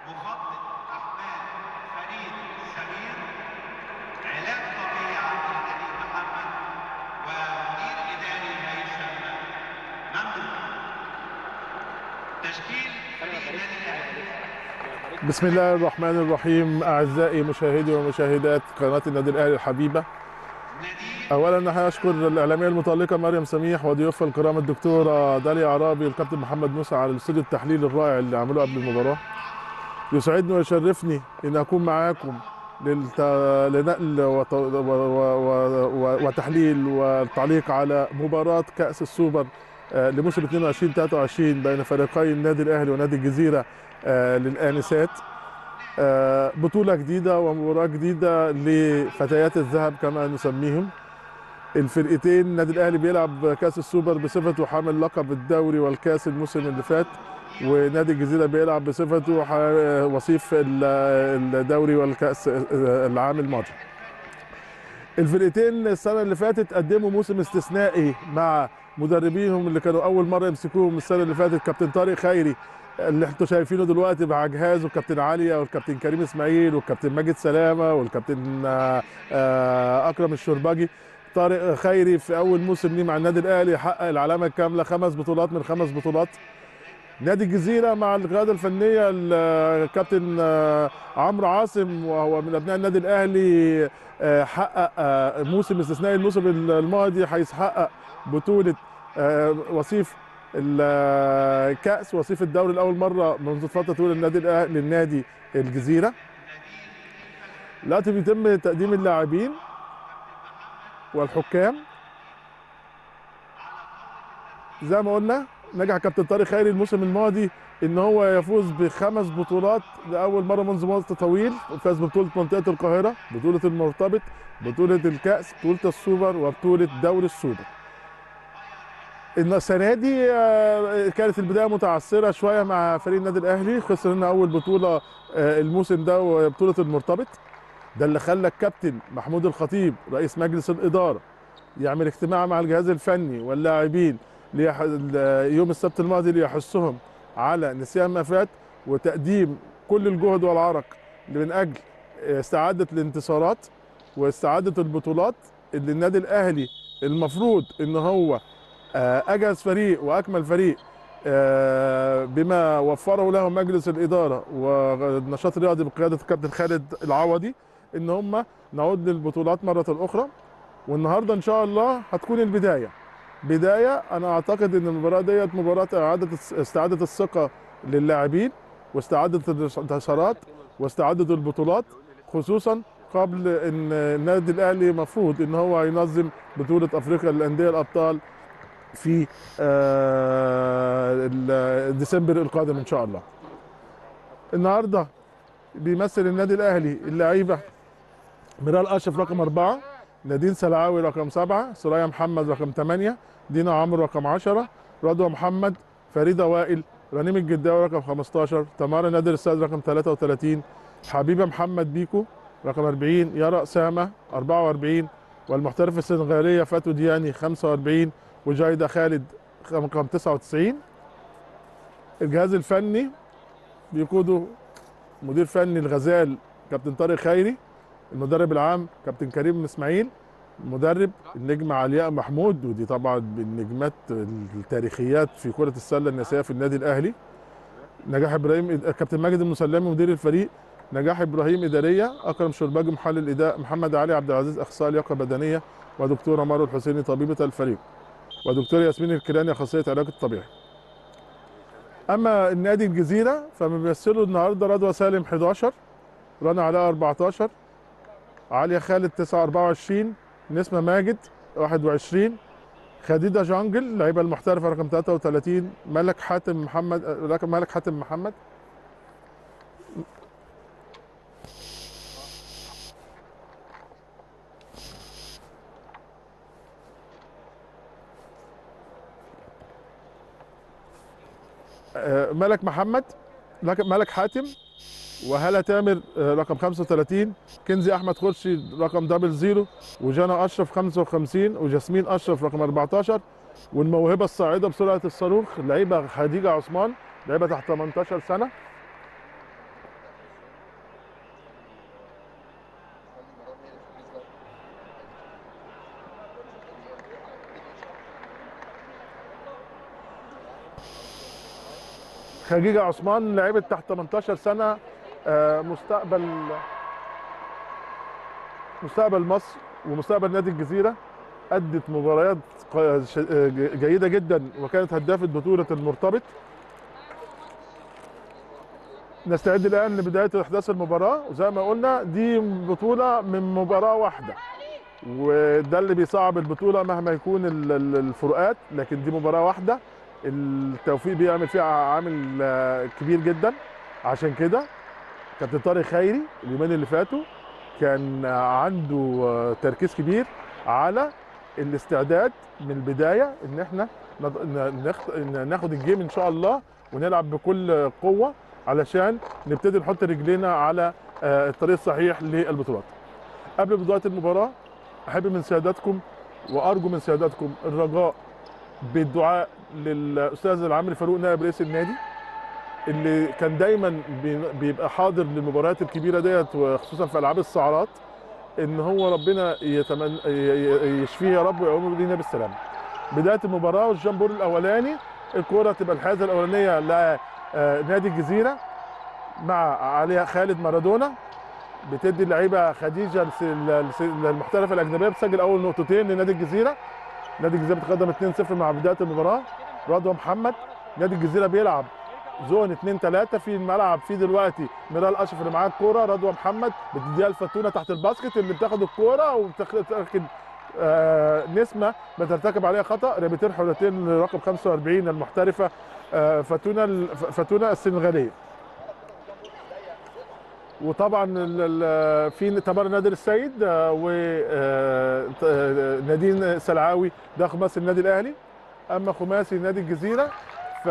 مخطط احمال فريد سمير علاج طبيعي عبد الحليم محمد ومدير اداري هيثم ممدوح تشكيل فريق نادي الاهلي بسم الله الرحمن الرحيم اعزائي مشاهدي ومشاهدات قناه النادي الاهلي الحبيبه نادي اولا انا هشكر الاعلاميه المتالقه مريم سميح وضيوفها الكرام الدكتوره داليا عرابي والكابتن محمد موسى على الاستوديو التحليل الرائع اللي عملوه قبل المباراه يسعدني ويشرفني ان اكون معاكم للت... لنقل وت... و... و... و... وتحليل والتعليق على مباراه كاس السوبر آه، لموسم 22 23 بين فريقي النادي الاهلي ونادي الجزيره آه، للانسات آه، بطوله جديده ومباراه جديده لفتيات الذهب كما نسميهم الفرقتين النادي الاهلي بيلعب كاس السوبر بصفته حامل لقب الدوري والكاس الموسم اللي فات ونادي الجزيره بيلعب بصفته ح- وصيف ال- الدوري والكاس العام الماضي الفرقتين السنه اللي فاتت قدموا موسم استثنائي مع مدربيهم اللي كانوا اول مره يمسكوهم السنه اللي فاتت كابتن طارق خيري اللي انتوا شايفينه دلوقتي مع جهاز والكابتن عليا والكابتن كريم اسماعيل والكابتن ماجد سلامه والكابتن آه، آه، اكرم الشربجي طارق خيري في اول موسم ليه مع النادي الاهلي حقق العلامه الكامله خمس بطولات من خمس بطولات نادي الجزيره مع القياده الفنيه الكابتن آه، عمرو عاصم وهو من ابناء النادي الاهلي آه، حقق آه، موسم استثنائي الموسم الماضي حيث حقق بطوله آه، وصيف الكاس وصيف الدوري لاول مره منذ فتره طويله للنادي الأهلي- للنادي الجزيره دلوقتي بيتم تقديم اللاعبين والحكام زي ما قلنا نجح كابتن طارق خيري الموسم الماضي ان هو يفوز بخمس بطولات لاول مره منذ وقت طويل فاز ببطوله منطقه القاهره بطوله المرتبط بطوله الكاس بطوله السوبر وبطوله دوري السوبر إن السنه دي آه، كانت البدايه متعثره شويه مع فريق النادي الاهلي خسر لنا اول بطوله آه، الموسم ده وبطوله المرتبط ده اللي خلى الكابتن محمود الخطيب رئيس مجلس الاداره يعمل اجتماع مع الجهاز الفني واللاعبين ليح... ال- يوم السبت الماضي ليحثهم على نسيان ما فات وتقديم كل الجهد والعرق من اجل استعاده الانتصارات واستعاده البطولات اللي النادي الاهلي المفروض ان هو آه، اجهز فريق واكمل فريق آه، بما وفره له مجلس الاداره والنشاط الرياضي بقياده الكابتن خالد العوضي ان هم نعود للبطولات مره اخرى والنهارده ان شاء الله هتكون البدايه بدايه انا اعتقد ان المباراه ديت مباراه اعاده استعاده الثقه للاعبين واستعاده الانتصارات واستعاده البطولات خصوصا قبل ان النادي الاهلي مفروض ان هو ينظم بطوله افريقيا للانديه الابطال في آه، ال- ديسمبر القادم ان شاء الله النهارده بيمثل النادي الاهلي اللعيبه ميرال اشرف رقم أربعة نادين سلعاوي رقم سبعة سرايا محمد رقم ثمانية دينا عمرو رقم عشرة رضوى محمد فريدة وائل رنيم الجداوي رقم 15 تمارا نادر السيد رقم 33 حبيبة محمد بيكو رقم 40 يارا أسامة 44 والمحترف السنغالية فاتو دياني 45 وجايدة خالد رقم 99 الجهاز الفني بيقوده مدير فني الغزال كابتن طارق خيري المدرب العام كابتن كريم اسماعيل المدرب النجم علياء محمود ودي طبعا من النجمات التاريخيات في كرة السلة النسائية في النادي الأهلي نجاح إبراهيم كابتن ماجد المسلمي مدير الفريق نجاح إبراهيم إدارية أكرم شرباجي محلل إداء محمد علي عبد العزيز أخصائي لياقة بدنية ودكتورة مارو الحسيني طبيبة الفريق ودكتور ياسمين الكيلاني أخصائية علاج الطبيعي أما النادي الجزيرة فبيمثلوا النهاردة رضوى سالم 11 رنا علاء 14 عليا خالد 9 24 نسمة ماجد 21 خديجة جانجل اللعيبة المحترفة رقم 33 ملك حاتم محمد رقم ملك حاتم محمد آه، ملك محمد لك- ملك حاتم وهلا تامر آه، رقم 35 كنزي احمد خورشي رقم دبل زيرو وجانا اشرف 55 وجاسمين اشرف رقم 14 والموهبه الصاعده بسرعه الصاروخ اللعيبه خديجه عثمان لعيبه تحت 18 سنه خديجه عثمان لعيبه تحت 18 سنه آه، مستقبل مستقبل مصر ومستقبل نادي الجزيره ادت مباريات ق- ش- آه، ج- جيده جدا وكانت هدافه بطوله المرتبط نستعد الان لبدايه احداث المباراه وزي ما قلنا دي بطوله من مباراه واحده وده اللي بيصعب البطوله مهما يكون ال- ال- الفروقات لكن دي مباراه واحده التوفيق بيعمل فيها عامل آه، كبير جدا عشان كده كابتن طارق خيري اليومين اللي فاتوا كان عنده آه، تركيز كبير على الاستعداد من البدايه ان احنا نض- ن- نخ- ن- ناخد الجيم ان شاء الله ونلعب بكل قوه علشان نبتدي نحط رجلينا على آه، الطريق الصحيح للبطولات. قبل بدايه المباراه احب من سيادتكم وارجو من سيادتكم الرجاء بالدعاء للاستاذ العامري فاروق نائب رئيس النادي اللي كان دايما بي- بيبقى حاضر للمباريات الكبيره ديت وخصوصا في العاب الصعرات ان هو ربنا يتمن ي- ي- يشفيه يا رب ويقوم بينا بالسلامه. بدايه المباراه والجمبور الاولاني الكره تبقى الحيازه الاولانيه لنادي الجزيره مع عليها خالد مارادونا بتدي اللعيبه خديجه الس- الس- المحترفه الاجنبيه بتسجل اول نقطتين لنادي الجزيره نادي الجزيره بتقدم 2-0 مع بدايه المباراه رضوى محمد نادي الجزيره بيلعب زون 2 3 في الملعب في دلوقتي ميرال اشرف اللي معاه الكوره رضوى محمد بتديها الفتونه تحت الباسكت اللي بتاخد الكوره وبتاخد آه نسمه بترتكب عليها خطا رميتين حرتين لرقم 45 المحترفه آه فتونه ال- ف- فتونه السنغاليه وطبعا ال- ال- في تمر نادر السيد ونادين سلعاوي ده خماسي النادي الاهلي اما خماسي نادي الجزيره ف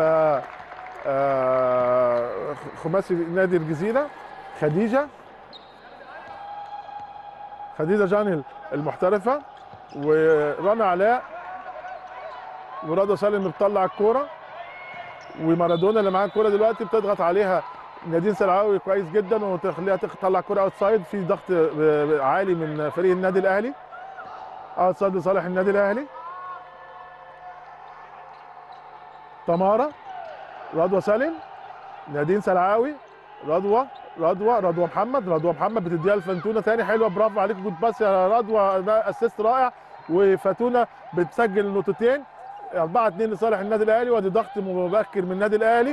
آه، خماسي نادي الجزيره خديجه خديجه جانل المحترفه ورنا علاء ورضا سالم بتطلع الكوره ومارادونا اللي معاها الكوره دلوقتي بتضغط عليها نادين سلعاوي كويس جدا وتخليها تطلع الكوره اوت سايد في ضغط آه، عالي من فريق النادي الاهلي اوت سايد لصالح النادي الاهلي تمارا رضوى سالم نادين سلعاوي رضوى رضوى رضوى محمد رضوى محمد بتديها لفنتونه تاني حلوه برافو عليك جود باس يا رضوى ده اسيست رائع وفاتونه بتسجل نقطتين 4 2 لصالح النادي الاهلي وادي ضغط مبكر من النادي الاهلي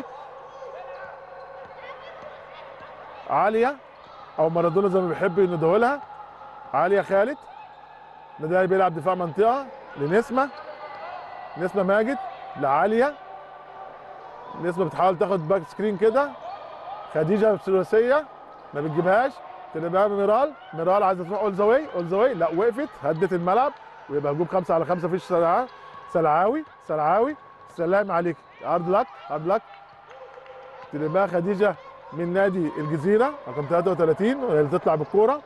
عاليه او مارادونا زي ما بيحب يندهوا لها عاليه خالد النادي الاهلي بيلعب دفاع منطقه لنسمه نسمه ماجد لعاليه نسمه بتحاول تاخد باك سكرين كده خديجه بثلاثيه ما بتجيبهاش تلعبها ميرال ميرال عايزه تروح اول ذا واي اول ذا واي لا وقفت هدت الملعب ويبقى هجوم خمسه على خمسه مفيش سلعاوي سلعاوي سلعاوي سلام عليك هارد لك هارد لك تلعبها خديجه من نادي الجزيره رقم 33 وهي اللي تطلع بالكوره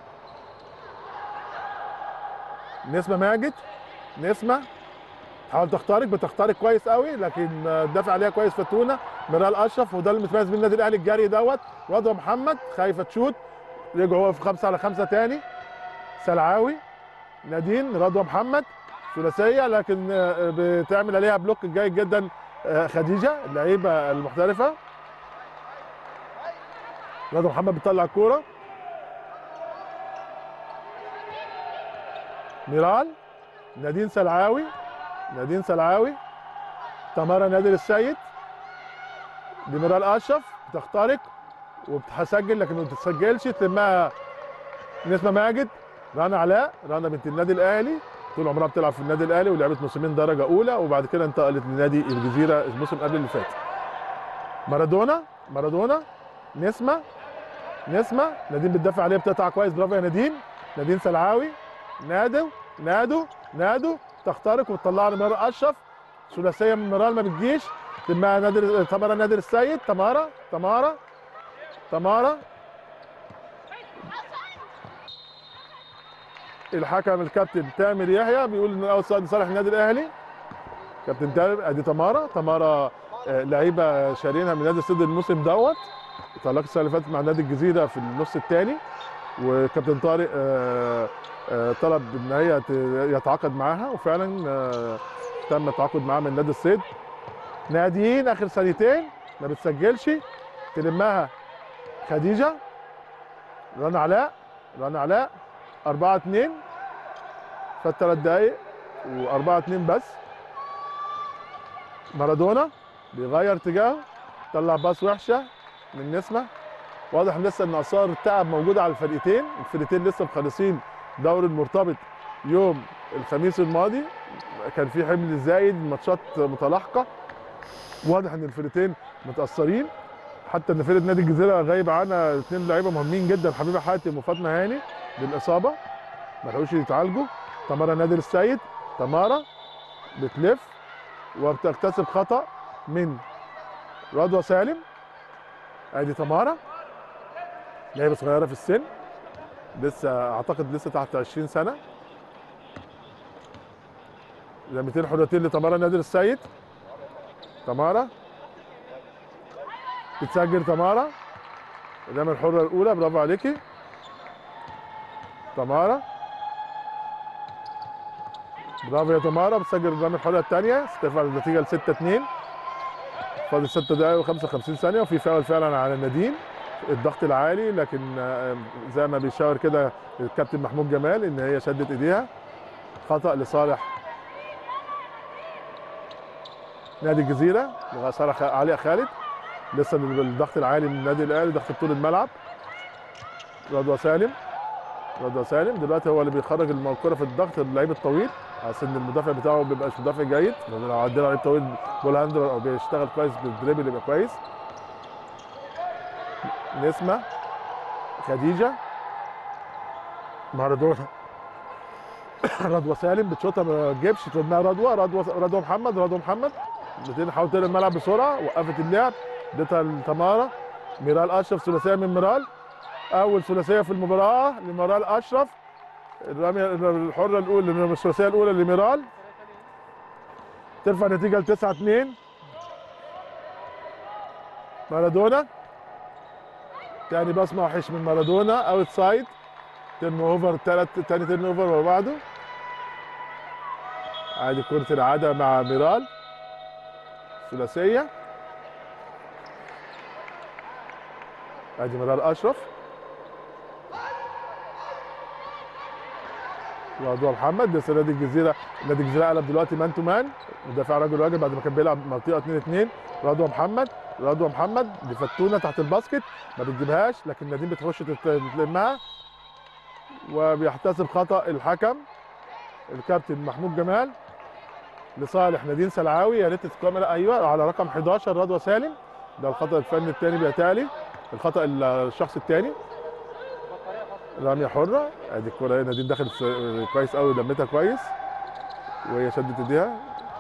نسمه ماجد نسمه تحاول تخترق بتخترق كويس قوي لكن دافع عليها كويس فتونه ميرال اشرف وده اللي متميز بيه النادي الاهلي الجري دوت رضوى محمد خايفه تشوت رجعوا هو في خمسه على خمسه تاني سلعاوي نادين رضوى محمد ثلاثيه لكن آه، بتعمل عليها بلوك جيد جدا آه، خديجه اللعيبه المحترفه رضوى محمد بتطلع الكوره ميرال نادين سلعاوي نادين سلعاوي تمارا نادر السيد ديميرال اشرف بتخترق وبتسجل لكن ما بتسجلش تلمها نسمه ماجد رنا علاء رنا بنت النادي الاهلي طول عمرها بتلعب في النادي الاهلي ولعبت موسمين درجه اولى وبعد كده انتقلت لنادي الجزيره الموسم قبل اللي فات مارادونا مارادونا نسمه نسمه نادين بتدافع عليها بتقطع كويس برافو يا نادين نادين سلعاوي نادو نادو نادو تخترق وتطلع لميرال اشرف ثلاثيه من ميرال ما بتجيش تمها نادر تمارا نادر السيد تمارا تمارا تمارا الحكم الكابتن تامر يحيى بيقول ان الاوت سايد لصالح النادي الاهلي كابتن تامر ادي تمارا تمارا آه، لعيبه شارينها من نادي السد الموسم دوت طلعت السنه اللي فاتت مع نادي الجزيره في النص الثاني وكابتن طارق آه، آه، طلب ان هي ت- يتعاقد معاها وفعلا آه، تم التعاقد معاها من نادي الصيد ناديين اخر ثانيتين ما بتسجلش تلمها خديجه رنا علاء رنا علاء 4 2 فات ثلاث دقايق و4 2 بس مارادونا بيغير اتجاهه طلع باص وحشه من نسمه واضح لسه ان اثار التعب موجوده على الفرقتين الفرقتين لسه مخلصين دوري المرتبط يوم الخميس الماضي كان في حمل زايد ماتشات متلاحقه واضح ان الفرقتين متاثرين حتى ان فرقه نادي الجزيره غايب عنها اثنين لعيبه مهمين جدا حبيبه حاتم وفاطمه هاني بالاصابه ما لحقوش يتعالجوا تمارا نادر السيد تمارا بتلف وبتكتسب خطا من رضوى سالم ادي تمارا لعيبه صغيره في السن لسه اعتقد لسه تحت 20 سنه لمتين حرتين لتمارا نادر السيد تمارا بتسجل تمارا قدام الحره الاولى برافو عليكي تمارا برافو يا تمارا بتسجل قدام الحره الثانيه ترفع النتيجه ل 6 2 فاضل 6 دقائق و55 ثانيه وفي فاول فعلا على نادين الضغط العالي لكن آه، زي ما بيشاور كده الكابتن محمود جمال ان هي شدت ايديها خطا لصالح نادي الجزيره لصالح خ- علي خالد لسه الضغط العالي من النادي الاهلي ضغط طول الملعب رضوى سالم رضوى سالم دلوقتي هو اللي بيخرج الكره في الضغط اللعيب الطويل على ان المدافع بتاعه ما بيبقاش مدافع جيد لان لو عندنا لعيب طويل بول هاندلر او بيشتغل كويس بالدريبل يبقى كويس نسمه خديجه مارادونا رضوى سالم بتشوطها ما تجيبش ترميها رضوى رضوى رضوى محمد رضوى محمد بتحاول حاول تقلب الملعب بسرعه وقفت اللعب اديتها لتمارا ميرال اشرف ثلاثيه من ميرال اول ثلاثيه في المباراه لميرال اشرف الرميه الحره الاولى الثلاثيه الاولى لميرال ترفع النتيجه ل 9 2 مارادونا تاني بصمه وحش من مارادونا اوت سايد تيرن اوفر ثلاث تاني تيرن اوفر ورا بعضه عادي كرة العادة مع ميرال ثلاثية ادي ميرال اشرف رضوى محمد لسه نادي الجزيره نادي الجزيره قلب دلوقتي مان تو مان مدافع راجل راجل بعد ما كان بيلعب منطقه 2 2 رضوى محمد رضوى محمد بفتونه تحت الباسكت ما بتجيبهاش لكن نادين بتخش تت- تلمها وبيحتسب خطا الحكم الكابتن محمود جمال لصالح نادين سلعاوي يا ريت الكاميرا ايوه على رقم 11 رضوى سالم ده الخطا الفني الثاني بيتالي الخطا الشخص الثاني رميه حره ادي الكوره هنا نادين دخلت س- كويس قوي لمتها كويس وهي شدت ايديها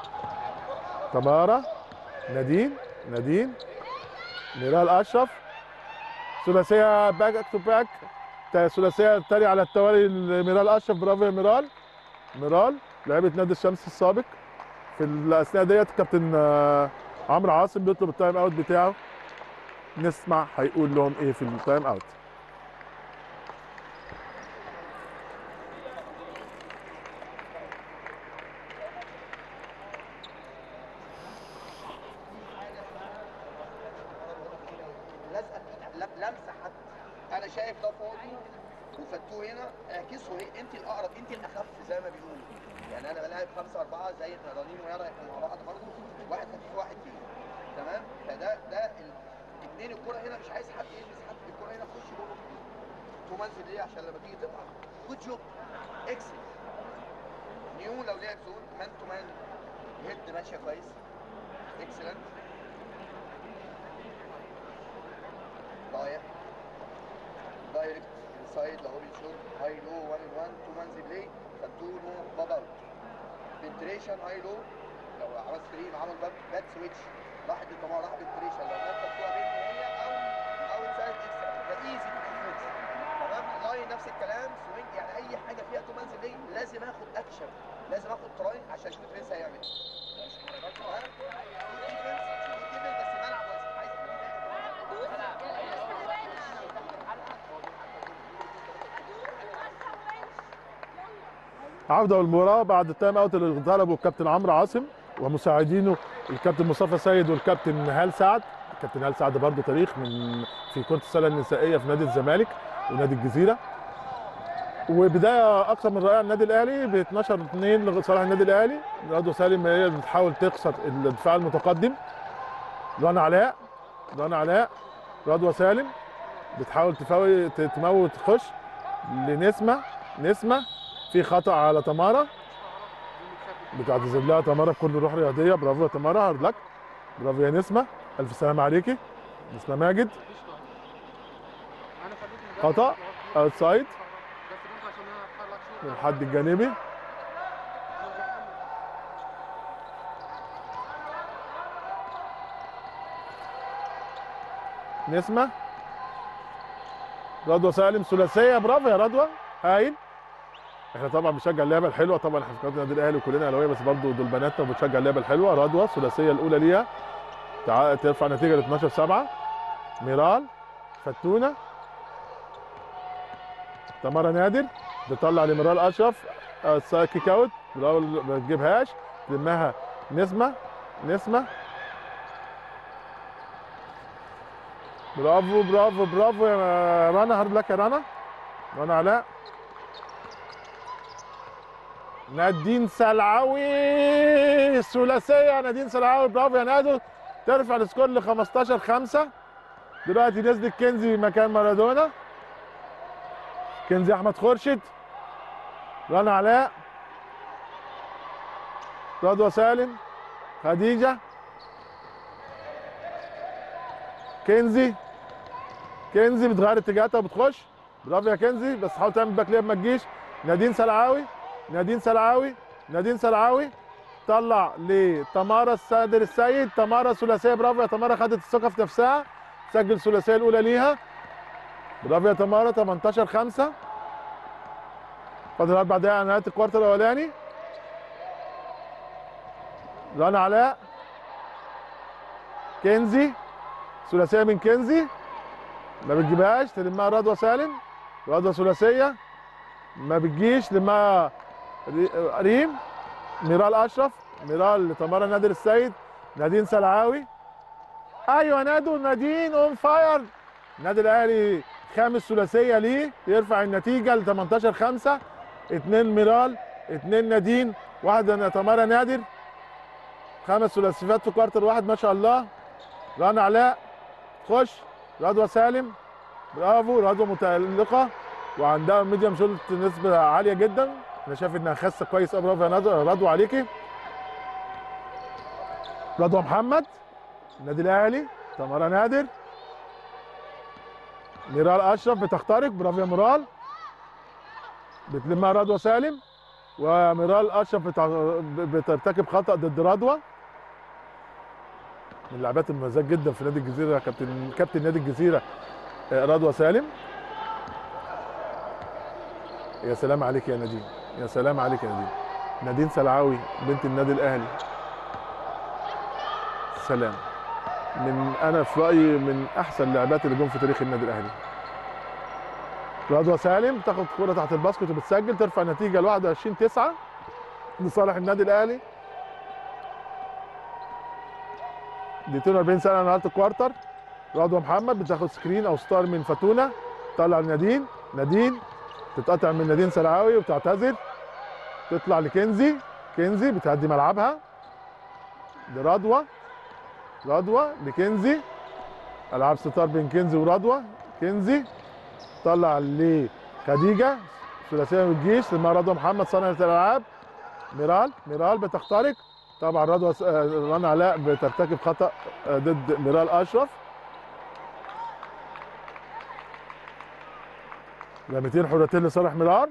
تمارا نادين نادين ميرال اشرف ثلاثيه باك تو باك تا- ثلاثيه التانية على التوالي لميرال اشرف برافو يا ميرال ميرال لعيبه نادي الشمس السابق في الاثناء ديت كابتن آه، عمرو عاصم بيطلب التايم اوت بتاعه نسمع هيقول لهم ايه في التايم اوت لازقه في إيد- لمسه حتى انا شايف ده فاضي وفتوه هنا اعكسه ايه انت الاقرب انت الاخف زي ما بيقولوا يعني انا بلاعب خمسه اربعه زي رنين ويارا احنا مع بعض برضه واحد خفيف واحد تقيل تمام فده ده ال- اتنين الكوره هنا مش عايز حد يلمس حد الكوره هنا تخش جوه تو منزل ليه عشان لما تيجي تقطع جود جوب اكسل نيو لو لعب زون مان تو مان هيد ماشيه كويس اكسلنت رايح دايركت انسايد لو بيشوط هاي لو 1 1 تو مانز بلاي خدتونه باب اوت بنتريشن هاي لو لو عمل سكرين عمل باك باك سويتش راح للطماع راح بنتريشن لو كانت خدتوها بين هي او او انسايد اكسترا ده ايزي تمام لاين نفس الكلام سوينج يعني اي حاجه فيها تو مانز بلاي لازم اخد اكشن لازم اخد تراي عشان اشوف الديفنس هيعمل ايه ها؟ ديفنس ديفنس بس ملعب واسع عايز عودة المباراة بعد التايم اوت اللي طلبه الكابتن عمرو عاصم ومساعدينه الكابتن مصطفى سيد والكابتن هال سعد كابتن هال سعد برضه تاريخ من في كره السله النسائيه في نادي الزمالك ونادي الجزيره وبدايه اكثر من رائعه النادي الاهلي ب 12 2 لصالح النادي الاهلي رضوى سالم هي اللي بتحاول تكسر الدفاع المتقدم رنا علاء رنا علاء رضوى سالم بتحاول تفاوي ت- تموت تخش لنسمه نسمه في خطا على تمارا بتعتذر لها تمارا بكل روح رياضيه برافو يا تمارا هارد لك برافو يا نسمه الف سلامه عليكي نسمه ماجد خطا اوت سايد من الحد الجانبي نسمة رضوى سالم ثلاثية برافو يا رضوى هايل احنا طبعا بنشجع اللعبة الحلوة طبعا احنا في قناة النادي الاهلي وكلنا اهلاويه بس برضه دول بناتنا وبنشجع اللعبة الحلوة رضوى الثلاثية الأولى ليها تع- ترفع نتيجة ل 12 7 ميرال فتونة تمارا نادر بتطلع لميرال اشرف آه، سا- كيك اوت برافو، ما تجيبهاش تلمها نسمه نسمه برافو برافو برافو يا رنا هارد لك يا رنا رنا علاء نادين سلعوي ثلاثيه نادين سلعوي برافو يا نادو ترفع السكور ل 15 5 دلوقتي نزلت كنزي مكان مارادونا كنزي احمد خورشيد رنا علاء رضوى سالم خديجه كنزي كنزي بتغير اتجاهاتها وبتخش برافو يا كنزي بس حاول تعمل باك ليب ما تجيش نادين سلعاوي نادين سلعاوي نادين سلعاوي طلع لتمارا السادر السيد تمارا ثلاثيه برافو يا تمارا خدت الثقه في نفسها سجل الثلاثيه الاولى ليها برافو يا تمارا 18 5 فاضل اربع دقايق على نهايه الكوارتر الاولاني رنا علاء كنزي ثلاثيه من كنزي ما بتجيبهاش تلمها رضوى سالم رضوى ثلاثيه ما بتجيش لما ري- ريم ميرال اشرف ميرال لتمارا نادر السيد نادين سلعاوي ايوه نادو نادين اون فاير النادي الاهلي خامس ثلاثيه ليه يرفع النتيجه ل 18 5 اثنين ميرال اثنين نادين واحده تمارا نادر خمس ثلاثيات في كوارتر واحد ما شاء الله رنا علاء خش رضوى سالم برافو رضوى متألقة وعندها ميديم شولت نسبة عالية جدا انا شايف انها خاسة كويس قوي برافو يا ندى- رضوى عليكي رضوى محمد النادي الاهلي تمارا نادر ميرال اشرف بتخترق برافو يا ميرال بتلمها رضوى سالم وميرال اشرف بتع- بترتكب خطا ضد رضوى من اللاعبات المميزات جدا في نادي الجزيره كابتن كابتن نادي الجزيره آه، رضوى سالم يا سلام عليك يا نادين يا سلام عليك يا نادين نادين سلعاوي بنت النادي الاهلي سلام من انا في رايي من احسن اللاعبات اللي جم في تاريخ النادي الاهلي رضوى سالم تاخد كرة تحت الباسكت وبتسجل ترفع النتيجة ل 21 9 لصالح النادي الاهلي دقيقتين 40 ثانية نهاية الكوارتر رضوى محمد بتاخد سكرين او ستار من فتونة طلع لنادين نادين تتقطع من نادين سلعاوي وبتعتذر تطلع لكنزي كنزي بتهدي ملعبها لرضوى رضوى لكنزي العاب ستار بين كنزي ورضوى كنزي طلع لخديجه ثلاثيه من الجيش لما رضوى محمد صانع الالعاب ميرال ميرال بتخترق طبعا رضوى س- آه، رنا علاء بترتكب خطا آه، ضد ميرال اشرف رميتين حرتين لصالح ميرال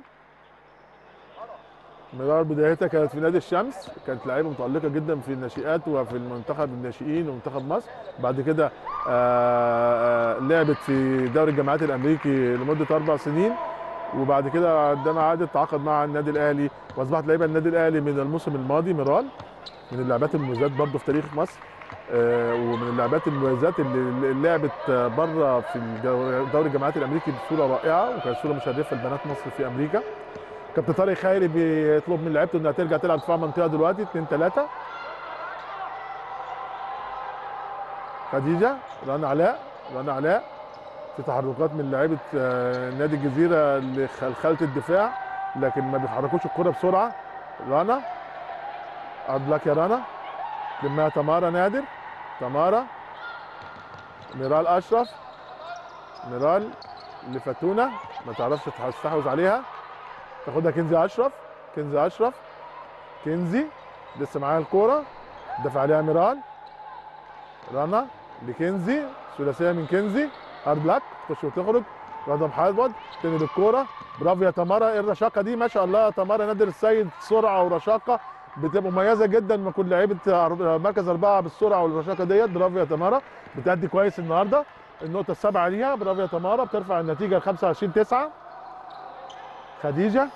ميرال بدايتها كانت في نادي الشمس كانت لعيبه متالقه جدا في الناشئات وفي المنتخب الناشئين ومنتخب مصر بعد كده آه، آه، لعبت في دوري الجامعات الامريكي لمده اربع سنين وبعد كده عندما عادت تعاقد مع النادي الاهلي واصبحت لعيبه النادي الاهلي من الموسم الماضي ميرال من اللاعبات المميزات برضه في تاريخ مصر آه، ومن اللاعبات المميزات اللي اللي لعبت آه، بره في الجو- دوري الجامعات الامريكي بصوره رائعه وكانت صوره مشرفه لبنات مصر في امريكا كابتن طارق خيري بيطلب من لعيبته انها ترجع تلعب دفاع منطقه دلوقتي 2 3 خديجه رنا علاء رنا علاء في تحركات من لعيبه آه، نادي الجزيره لخلخله الدفاع لكن ما بيحركوش الكره بسرعه رنا عبد لك يا رنا لما تمارا نادر تمارا ميرال اشرف ميرال لفتونه ما تعرفش تستحوذ عليها تاخدها كنزي اشرف كنزي اشرف كنزي لسه معاها الكوره دفع عليها ميرال رنا لكنزي ثلاثيه من كنزي هارد لك تخش وتخرج رضا محمد تاني بالكوره برافو يا تمارا ايه الرشاقه دي ما شاء الله يا تمارا نادر السيد سرعه ورشاقه بتبقى مميزه جدا ما كل لعيبه مركز اربعه بالسرعه والرشاقه ديت برافو يا تمارا بتأدي كويس النهارده النقطه السابعه ليها برافو يا تمارا بترفع النتيجه ل 25 9 خديجه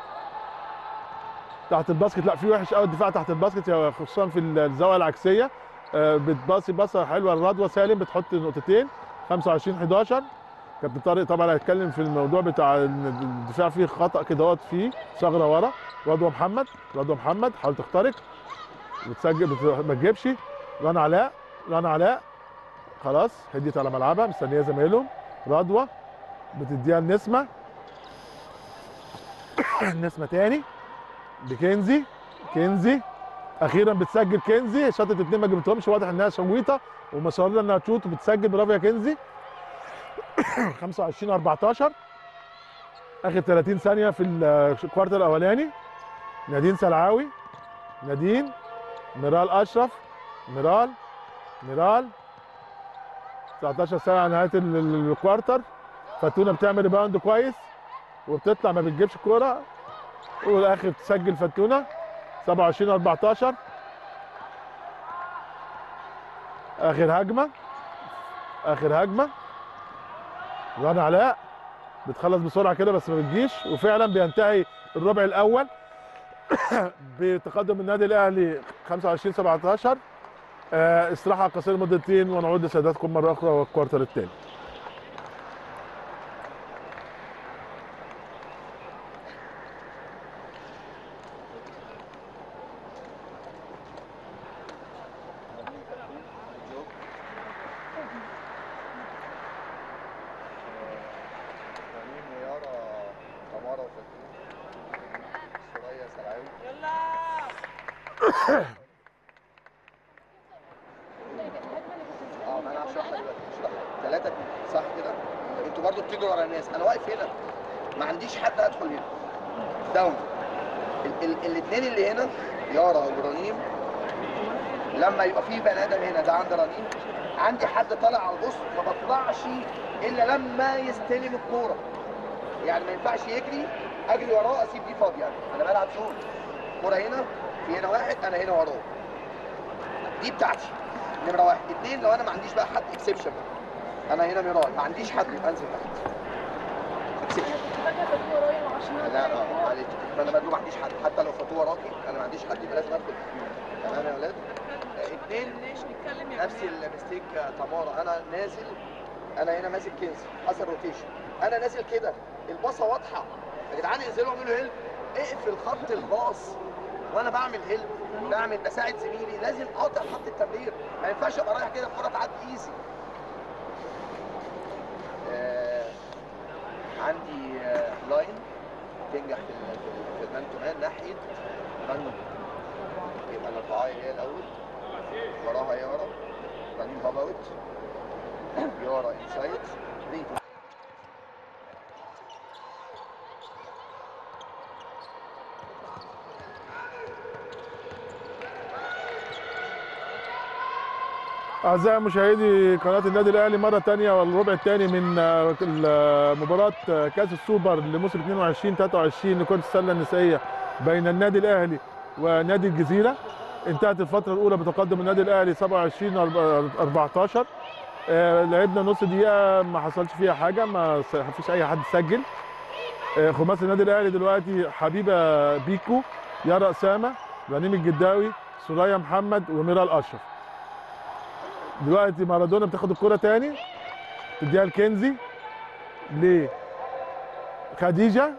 تحت الباسكت لا في وحش قوي الدفاع تحت الباسكت يا خصوصا في الزاويه العكسيه آه، بتباصي باصه حلوه الرضوى سالم بتحط نقطتين 25 11 كابتن طارق طبعا هيتكلم في الموضوع بتاع إن الدفاع فيه خطا كده اهوت فيه ثغره ورا رضوى محمد رضوى محمد حاول تخترق بتسجل بت- ما تجيبش رنا علاء رنا علاء خلاص هديت على ملعبها مستنيه زمايلهم رضوى بتديها لنسمه نسمه تاني بكنزي كنزي اخيرا بتسجل كنزي شاطت اتنين ما جبتهمش واضح انها شويطه ومصرره انها تشوط وبتسجل برافو يا كنزي 25 14 اخر 30 ثانيه في الكوارتر الاولاني نادين سلعاوي نادين ميرال اشرف ميرال ميرال 19 ثانيه على نهايه ال- ال- الكوارتر فتونه بتعمل ريباوند كويس وبتطلع ما بتجيبش كوره والاخر تسجل فتونه 27 14 اخر هجمه اخر هجمه رنا علاء بتخلص بسرعه كده بس ما بتجيش وفعلا بينتهي الربع الاول بتقدم النادي الاهلي 25 17 آه، استراحه قصيره لمده دقيقتين ونعود لسادتكم مره اخرى والكوارتر الثاني رنين ويارا تمارا وفتون سوريا سلعاوي اه ما انا هشرح لك دلوقتي هشرح لك ثلاثة صح كده انتوا برضو بتجروا ورا الناس انا واقف هنا ما عنديش حد ادخل هنا داون الاثنين اللي هنا يارا وابراهيم لما يبقى في بني ادم هنا ده عند رنين عندي حد طالع على البوست ما بطلعش الا لما يستلم الكوره يعني ما ينفعش يجري اجري وراه اسيب دي فاضيه يعني انا بلعب زون كوره هنا في هنا واحد انا هنا وراه دي بتاعتي نمره واحد اتنين لو انا ما عنديش بقى حد اكسبشن انا هنا ميرال ما عنديش حد يبقى انزل تحت اكسبشن لا اه معلش فانا برضه ما عنديش حد حتى لو فاتوه وراكي انا ما عنديش حد يبقى لازم ادخل تمام يا ولاد آه، اتنين ليش نتكلم يا نفس المستيك تمارا انا نازل انا هنا ماسك كنز حصل روتيشن انا نازل كده الباصه واضحه يا جدعان انزلوا اعملوا هيلب اقفل خط الباص وانا بعمل هيلب بعمل بساعد زميلي لازم اقطع خط التمرير ما ينفعش ابقى رايح كده الكوره تعدي ايزي آه عندي آه لاين تنجح في ال- في ال- في المان تو مان ناحيه رن يبقى الاربعه هي الاول وراها يارا رنين باب اوت يارا انسايد ريد أعزائي مشاهدي قناة النادي الأهلي مرة تانية والربع الثاني من آه، ال- مباراة آه، كأس السوبر لموسم 22 23 لكرة السلة النسائية بين النادي الأهلي ونادي الجزيرة انتهت الفترة الأولى بتقدم النادي الأهلي 27 أرب- 14 آه، لعبنا نص دقيقة ما حصلش فيها حاجة ما س- ما فيش أي حد سجل آه، خماسي النادي الأهلي دلوقتي حبيبة بيكو يارا أسامة رنيم الجداوي سوريا محمد وميرال أشرف دلوقتي مارادونا بتاخد الكرة تاني تديها لكنزي لخديجة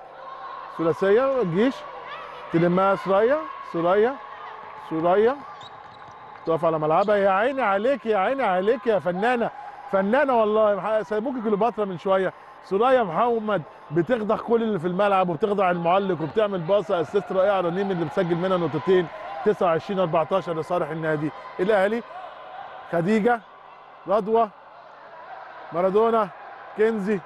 ثلاثية الجيش تلمها سوريا سوريا سوريا تقف على ملعبها يا عيني عليك يا عيني عليك يا فنانه فنانه والله سيبوك كليوباترا من شويه سوريا محمد بتخضع كل اللي في الملعب وبتخضع المعلق وبتعمل باصه اسيست رائعه رنيم اللي مسجل منها نقطتين 29 14 لصالح النادي الاهلي خديجه رضوى مارادونا كنزي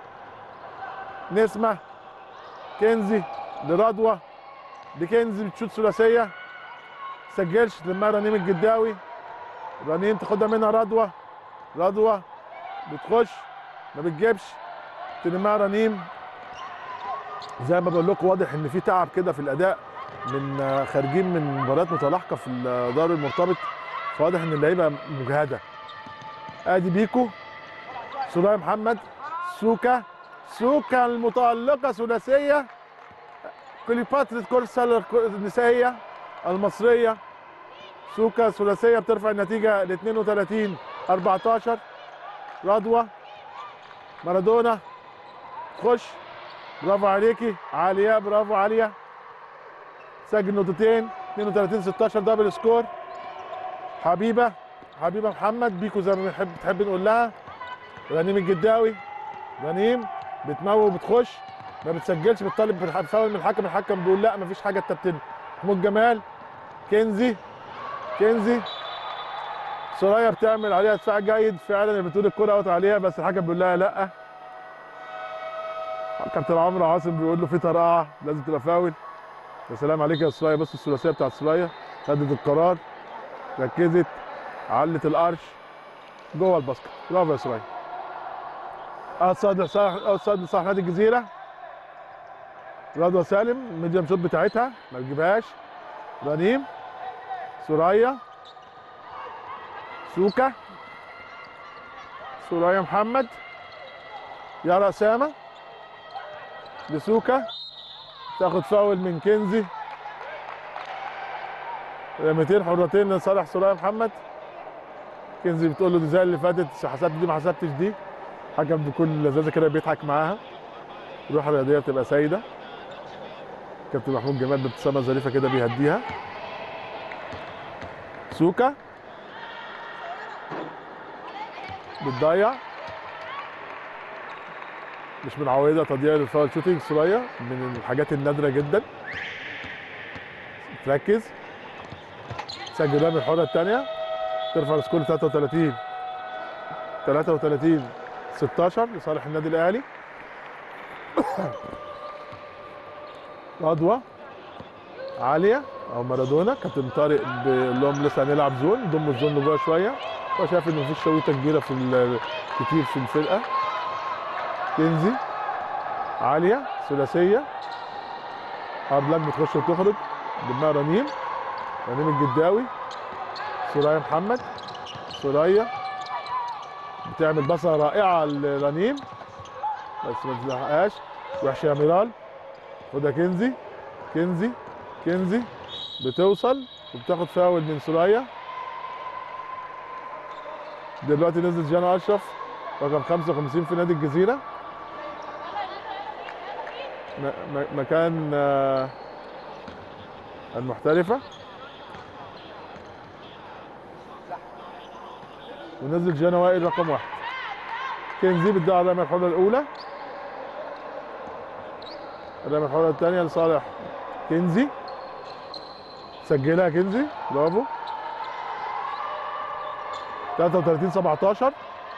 نسمه كنزي لرضوى لكنزي بتشوت ثلاثيه سجلش تلمها رنيم الجداوي رنيم تاخدها منها رضوى رضوى بتخش ما بتجيبش تلمها رنيم زي ما بقول لكم واضح ان في تعب كده في الاداء من آه، خارجين من مباريات متلاحقه في الدوري المرتبط فواضح ان اللعيبه مجهده ادي بيكو سوريا محمد سوكا سوكا المتألقة ثلاثية كليوباترا كرة السلة النسائية المصرية سوكا ثلاثية بترفع النتيجة ل 32 14 رضوى مارادونا تخش برافو عليكي عالية برافو عالية سجل نقطتين 32 16 دبل سكور حبيبة حبيبة محمد بيكو زي ما بنحب تحب نقول لها غنيم الجداوي غنيم بتموت وبتخش ما بتسجلش بتطالب بالح- بفاول من الحكم الحكم بيقول لا مفيش حاجه انت بتنهي محمود جمال كنزي كنزي سوريا بتعمل عليها دفاع جيد فعلا بتقول الكره اوت عليها بس الحكم بيقول لها لا كابتن عمرو عاصم بيقول له في طرقعه لازم تبقى فاول يا سلام عليك يا سوريا بص الثلاثيه بتاعت سوريا خدت القرار ركزت علت القرش جوه الباسكت برافو يا سوريا اوتسايد لصالح اوتسايد لصالح نادي الجزيره رضوى سالم الميديم شوت بتاعتها ما تجيبهاش رنيم سوريا سوكا سوريا محمد يارا اسامه لسوكا تاخد فاول من كنزي رميتين حرتين لصالح سوريا محمد كنزي بتقول له دي زي اللي فاتت حسبت دي ما حسبتش دي حكم بكل لذاذه كده بيضحك معاها روح رياضيه بتبقى سايده كابتن محمود جمال بابتسامه ظريفه كده بيهديها سوكا بتضيع مش متعوده تضييع الفاول شوتنج سوريا من الحاجات النادره جدا تركز سجل ده من الحره الثانيه ترفع السكور 33 33 16 لصالح النادي الاهلي رضوى عاليه او مارادونا كابتن طارق بيقول لهم لسه هنلعب زون ضم الزون لجوه شويه هو شايف ان مفيش شويته كبيره في ال- كتير في الفرقه كنزي عاليه ثلاثيه هارد بتخش وتخرج دماغ رنيم رنيم الجداوي سوريا محمد سوريا بتعمل بصه رائعه لرنيم بس ما تزهقهاش وحشه يا ميرال خدها كنزي كنزي كنزي بتوصل وبتاخد فاول من سوريا دلوقتي نزل جانا اشرف رقم 55 في نادي الجزيره م- م- مكان آه، المحترفه ونزل جانا وائل رقم واحد كنزي بتدعي الرمية الحرة الأولى الرمية الحرة الثانية لصالح كنزي سجلها كنزي برافو 33 17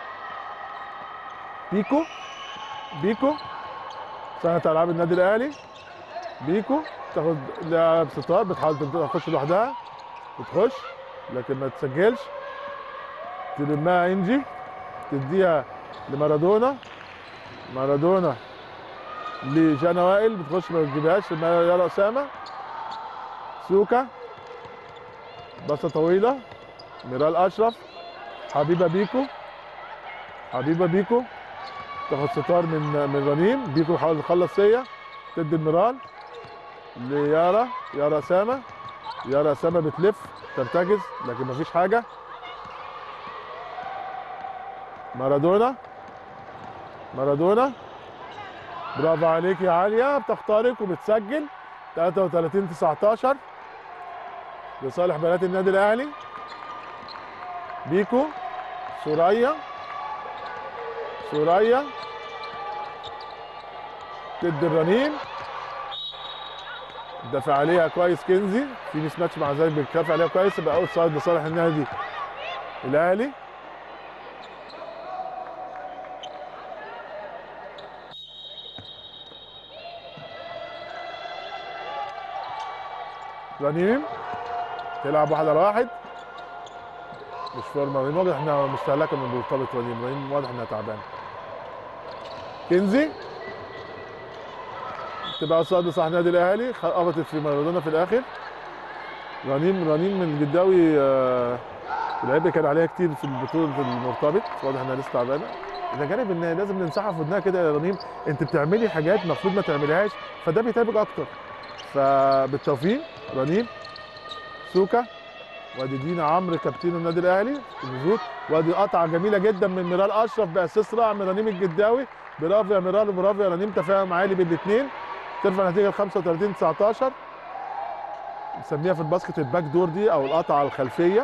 بيكو بيكو سنة ألعاب النادي الأهلي بيكو تاخد لاعب ستار بتحاول تخش لوحدها وتخش لكن ما تسجلش تلمها انجي تديها لمارادونا مارادونا لجانا وائل بتخش ما تجيبهاش ما يلا اسامه سوكا بصه طويله ميرال اشرف حبيبه بيكو حبيبه بيكو تاخد ستار من من رنيم بيكو بيحاول يخلص سيا تدي الميرال ليارا يارا اسامه يارا اسامه بتلف ترتكز لكن مفيش حاجه مارادونا مارادونا برافو عليك يا عالية بتخترق بيكو سوريا سوريا تدي الرنين دافع عليها كويس كنزي في ميس ماتش مع ذلك بيتكافئ عليها كويس يبقى اوت سايد لصالح النادي الاهلي رنيم تلعب واحد على واحد مش فورمه رنيم واضح انها مستهلكه من مرتبط رنيم رنيم واضح انها تعبانه كنزي تبقى صعد لصالح النادي الاهلي خ- قبضت في مارادونا في الاخر رنيم رنيم من الجداوي آه، اللعيبه كان عليها كتير في البطوله المرتبط واضح انها لسه تعبانه ده جانب ان لازم ننصحها في ودنها كده يا رنيم انت بتعملي حاجات المفروض ما تعمليهاش فده بيتعبك اكتر فبالتوفيق رنيم سوكا وادي دينا عمرو كابتن النادي الاهلي في النزول وادي قطعه جميله جدا من ميرال اشرف باسيس رائع من رنيم الجداوي برافو يا ميرال وبرافو يا رنيم تفاهم عالي بين الاثنين ترفع نتيجه ل 35 19 نسميها في الباسكت الباك دور دي او القطعه الخلفيه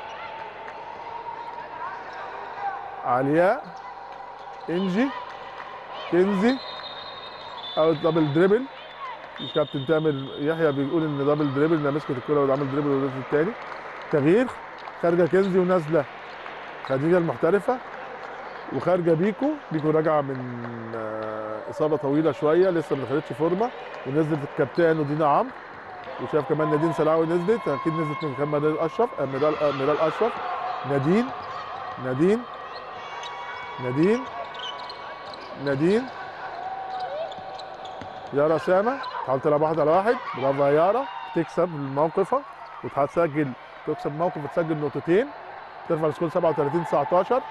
علياء انجي كنزي او دبل دريبل الكابتن تامر يحيى بيقول ان دبل دريبل انها مسكت الكوره وعمل دريبل والريت الثاني تغيير خارجه كنزي ونازله خديجه المحترفه وخارجه بيكو بيكو راجعه من آه، اصابه طويله شويه لسه ما دخلتش فورمه ونزلت الكابتن ودينا عمرو وشاف كمان نادين سلاوي نزلت اكيد نزلت من كمان ميرال اشرف آه، ميرال آه، ميرال اشرف نادين نادين نادين نادين يارا سامة تحاول تلعب واحد على واحد برافو يا يارا تكسب الموقفة وهتسجل تكسب موقف وتسجل نقطتين ترفع السكور 37 19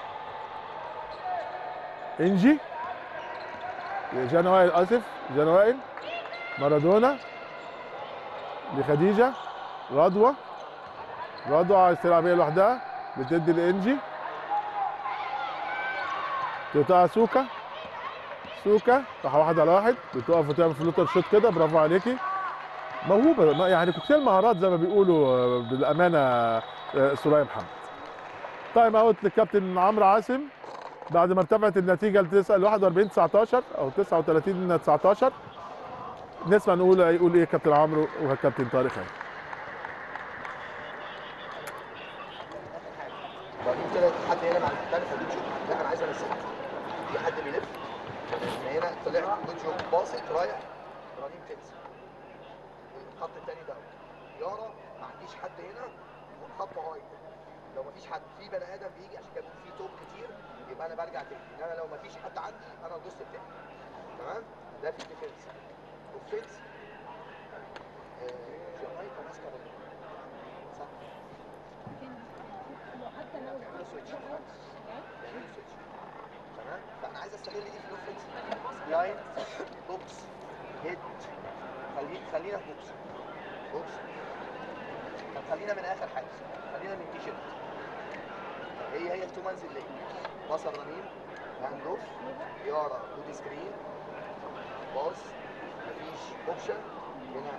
انجي جانا وائل اسف جانا وائل مارادونا لخديجة رضوى رضوى عايز تلعب هي لوحدها بتدي لانجي تقطع سوكا سوكا راح واحد على واحد بتقف وتعمل فلوتر شوت كده برافو عليكي موهوبه ما- يعني كوكتيل مهارات زي ما بيقولوا آه، بالامانه آه، سوريا محمد تايم اوت للكابتن عمرو عاصم بعد ما ارتفعت النتيجه ل 41 19 او 39 19 نسمع نقول يقول ايه كابتن عمرو وكابتن طارق خالد بعدين طلعت حد هنا مع المحترف ودي تشوف لا انا عايز امسكها في حد بيلف من هنا طلع ودي تشوف باصت رايح ابراهيم تنسى الخط التاني ده يارا ما عنديش حد هنا والخط هاي لو مفيش حد في بني ادم بيجي عشان كده بيقول في توب كتير يبقى انا برجع تاني انما لو مفيش حد عندي انا الجزء التاني تمام ده في الديفنس اوفنس جامايكا ماسكه بال- صح حتى لو يعملوا سويتش يعملوا سويتش تمام فانا عايز استغل دي في الاوفنس لاين بوكس هيد خلي خلينا في بوكس بوكس طب خلينا من اخر حاجه خلينا من تي شيرت هي هي التو مانز اللي بصر رنين هاند اوف يارا بودي سكرين باص مفيش اوبشن هنا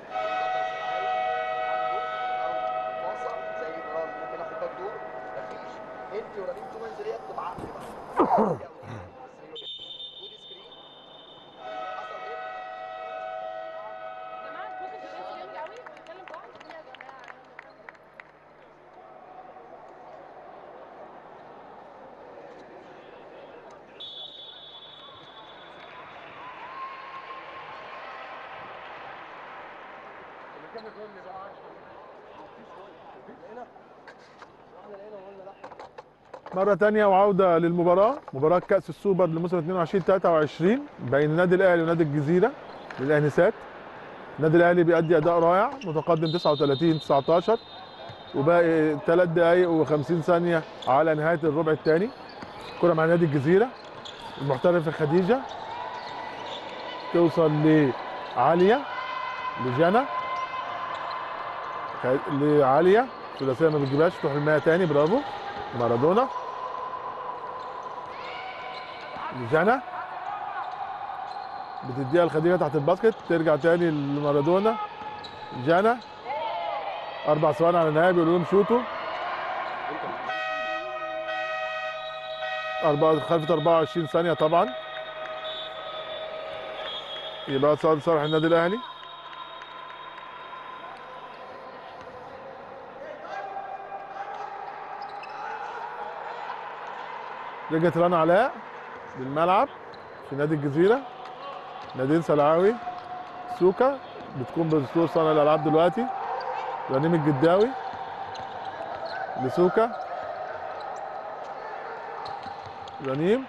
او باصه زي مرار ممكن اخد باك دور مفيش انت ورنين تو مانز اللي بتبقى عقل بقى بودي سكرين حصل ايه؟ جماعه ممكن تبقى جامد قوي بنتكلم بعض يا جماعه مرة تانية وعودة للمباراة مباراة كأس السوبر لموسم 22 23 بين النادي الأهلي ونادي الجزيرة للآنسات النادي الأهلي بيأدي أداء رائع متقدم 39 19 وباقي 3 دقايق و50 ثانية على نهاية الربع الثاني كرة مع نادي الجزيرة المحترفة خديجة توصل لعالية لجنى خ- لعالية ثلاثية ما بتجيبهاش تروح المية تاني برافو مارادونا لجانا بتديها لخديجه تحت الباسكت ترجع تاني لمارادونا جانا اربع ثواني على النهايه بيقولوا لهم شوتوا أربعة خلفة 24 ثانية طبعا يبقى صالح صالح النادي الأهلي رجعت رنا علاء للملعب في نادي الجزيرة نادين سلعاوي سوكا بتكون باسلوب صانع الالعاب دلوقتي رنيم الجداوي لسوكا رنيم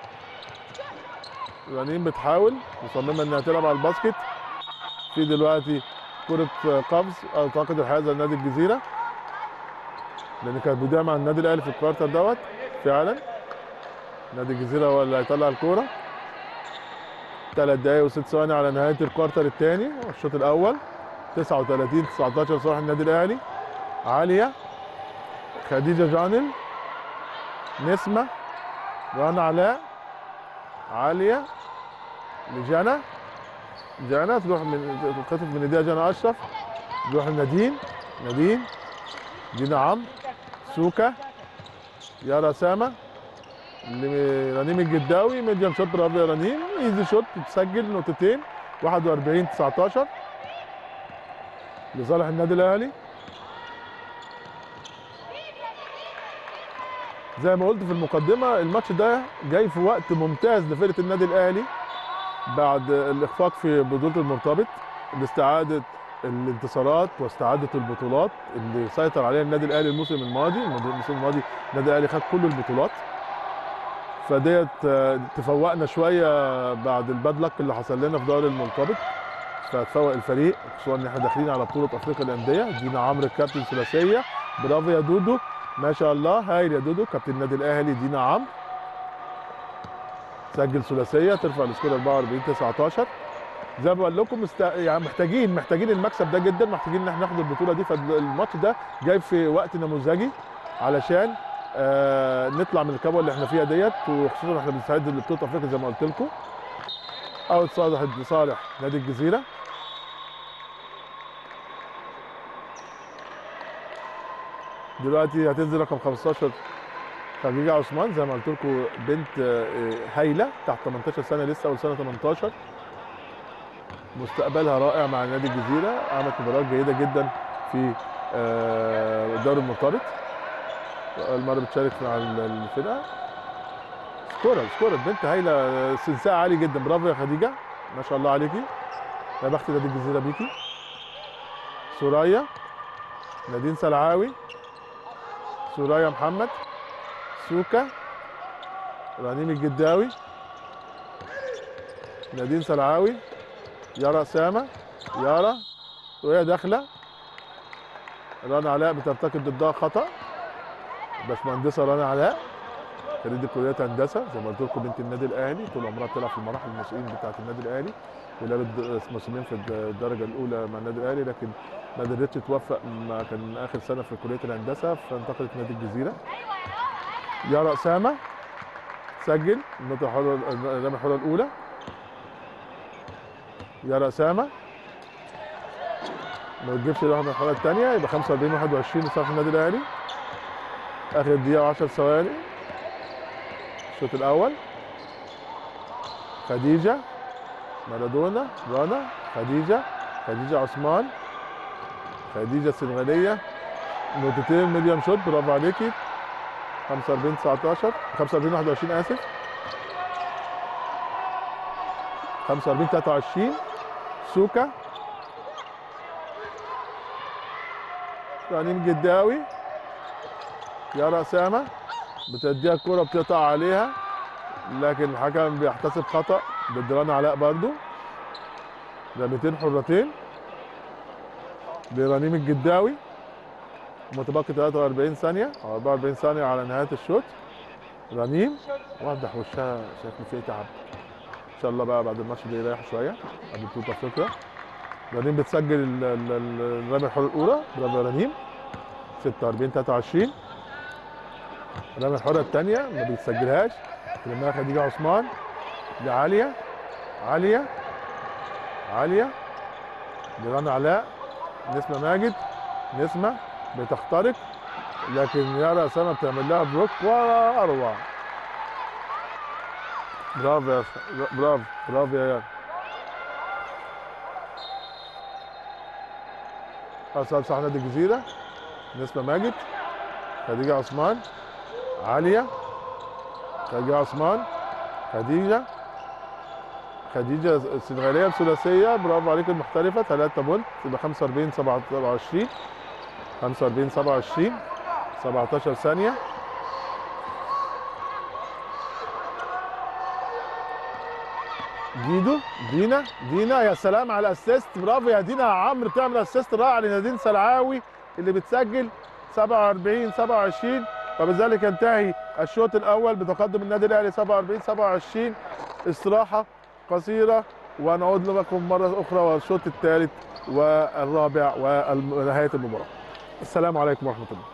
رنيم بتحاول مصممه انها تلعب على الباسكت في دلوقتي كرة قفز اعتقد الحائزة لنادي الجزيرة لان كانت بداية مع النادي الاهلي في الكوارتر دوت فعلا نادي الجزيرة هو اللي هيطلع الكورة ثلاث دقايق وست ثواني على نهاية الكوارتر الثاني والشوط الأول 39 19 صالح النادي الأهلي عالية خديجة جانل نسمة رنا علاء عالية لجانا جانا تروح من تخطف من ايديها جانا أشرف تروح لنادين نادين دينا عمرو سوكا يارا سامة لرنيم الجداوي ميديم شوت برافو يا رنيم ايزي شوت تسجل نقطتين 41 19 لصالح النادي الاهلي زي ما قلت في المقدمه الماتش ده جاي في وقت ممتاز لفرقه النادي الاهلي بعد الاخفاق في بطوله المرتبط لاستعاده الانتصارات واستعاده البطولات اللي سيطر عليها النادي الاهلي الموسم الماضي الموسم الماضي النادي الاهلي خد كل البطولات فديت آه، تفوقنا شويه بعد الباد لك اللي حصل لنا في دوري المرتبط فتفوق الفريق خصوصا ان احنا داخلين على بطوله افريقيا الانديه دينا عمرو الكابتن ثلاثيه برافو يا دودو ما شاء الله هايل يا دودو كابتن النادي الاهلي دينا عمرو سجل ثلاثيه ترفع السكور 44 19 زي ما بقول لكم مست... يعني محتاجين محتاجين المكسب ده جدا محتاجين ان احنا ناخد البطوله دي فالماتش ده جاي في وقت نموذجي علشان آه نطلع من الكبوه اللي احنا فيها ديت وخصوصا احنا بنستعد لبطوله افريقيا زي ما قلت لكم اوت صالح لصالح نادي الجزيره دلوقتي هتنزل رقم 15 خديجه عثمان زي ما قلت لكم بنت آه، هايله تحت 18 سنه لسه اول سنه 18 مستقبلها رائع مع نادي الجزيره عملت مباريات جيده جدا في آه، الدوري المرتبط اول مره بتشارك مع الفرقه سكورر سكورر بنت هايله سنساء عالي جدا برافو يا خديجه ما شاء الله عليكي يا بخت نادي الجزيره بيكي سوريا نادين سلعاوي سوريا محمد سوكا رنيم الجداوي نادين سلعاوي يارا اسامه يارا وهي داخله رنا علاء بترتكب ضدها خطا باشمهندسه رنا علاء خريجه كليه هندسه زي ما قلت لكم بنت النادي الاهلي طول عمرها بتلعب في المراحل المسؤولين بتاعه النادي الاهلي ولعبت موسمين في الدرجه الاولى مع النادي الاهلي لكن ما قدرتش توفق ما كان اخر سنه في كليه الهندسه فانتقلت نادي الجزيره يارا اسامه سجل النقطه الحره الرميه الحره الاولى يارا اسامه ما تجيبش الواحد من الحلقه الثانيه يبقى 45 21 لصالح النادي الاهلي اخر دقيقه و10 ثواني الشوط الاول خديجه مارادونا رنا خديجه خديجه عثمان خديجه السنغاليه نقطتين ميديم شوت برافو عليكي 45 19 45 21 اسف 45 23 سوكا رنيم جداوي يارا اسامه بتديها الكرة بتقطع عليها لكن الحكم بيحتسب خطأ ضد رنا علاء برضو رميتين حرتين لرنيم الجداوي متبقي 43 ثانية أو 44 ثانية على نهاية الشوط رنيم وضح وشها شكله فيه تعب إن شاء الله بقى بعد الماتش ده يريح شوية قبل بطولة أفريقيا رنيم بتسجل ال- ال- ال- الرمية الحرة الأولى برافو يا رنيم 46 23 الرمية الحرة الثانية ما بيتسجلهاش لما خديجة عثمان لعالية عالية عالية لرنا علاء نسمة ماجد نسمة بتخترق لكن يارا أسامة بتعمل لها بلوك ولا أروع برافو يا برافو برافو يا يار أسعد صح نادي الجزيرة نسمة ماجد خديجة عثمان عالية خديجة عثمان خديجة خديجة السنغالية الثلاثية برافو عليك المحترفة 3 بونت يبقى 45 27 45 27 17 ثانية جيدو دينا دينا يا سلام على الاسيست برافو يا دينا يا عمرو بتعمل اسيست رائع لنادين سلعاوي اللي بتسجل 47 27 وبذلك ينتهي الشوط الاول بتقدم النادي الاهلي 47 27 استراحه قصيره ونعود لكم مره اخرى والشوط الثالث والرابع ونهايه المباراه السلام عليكم ورحمه الله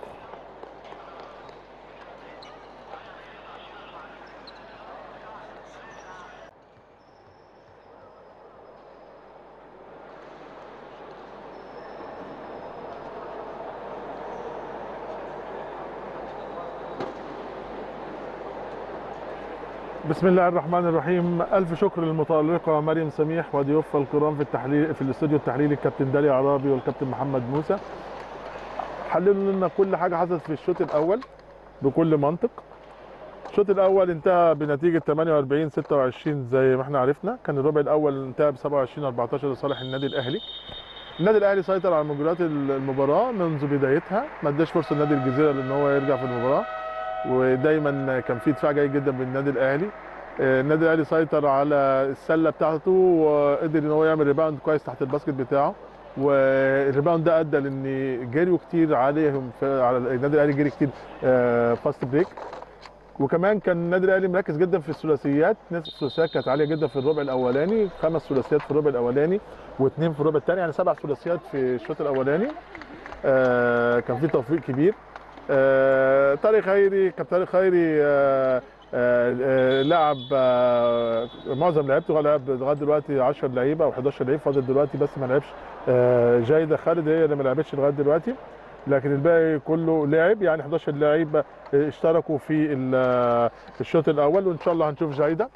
بسم الله الرحمن الرحيم ألف شكر للمتألقة مريم سميح وضيوفها الكرام في التحليل في الاستوديو التحليلي الكابتن دالي عرابي والكابتن محمد موسى حللوا لنا كل حاجة حصلت في الشوط الأول بكل منطق الشوط الأول انتهى بنتيجة 48 26 زي ما احنا عرفنا كان الربع الأول انتهى ب 27 14 لصالح النادي الأهلي النادي الأهلي سيطر على مجريات المباراة منذ بدايتها ما اداش فرصة لنادي الجزيرة لأن هو يرجع في المباراة ودايما كان في دفاع جيد جدا من النادي الاهلي آه، النادي الاهلي سيطر على السله بتاعته وقدر ان هو يعمل ريباوند كويس تحت الباسكت بتاعه والريباوند ده ادى لان جريوا كتير عليهم في على النادي الاهلي جري كتير فاست بريك وكمان كان النادي الاهلي مركز جدا في الثلاثيات نسبه الثلاثيات كانت عاليه جدا في الربع الاولاني خمس ثلاثيات في الربع الاولاني واثنين في الربع الثاني يعني سبع ثلاثيات في الشوط الاولاني آه، كان في توفيق كبير آه، طارق خيري كابتن طارق خيري آه، آه، آه، لعب آه، معظم لعيبته لعب لغايه دلوقتي 10 لعيبه او 11 لعيب فاضل دلوقتي بس ما لعبش آه، جايده خالد هي اللي ما لعبتش لغايه دلوقتي لكن الباقي كله لعب يعني 11 لعيب آه، اشتركوا في ال- آه، الشوط الاول وان شاء الله هنشوف جايده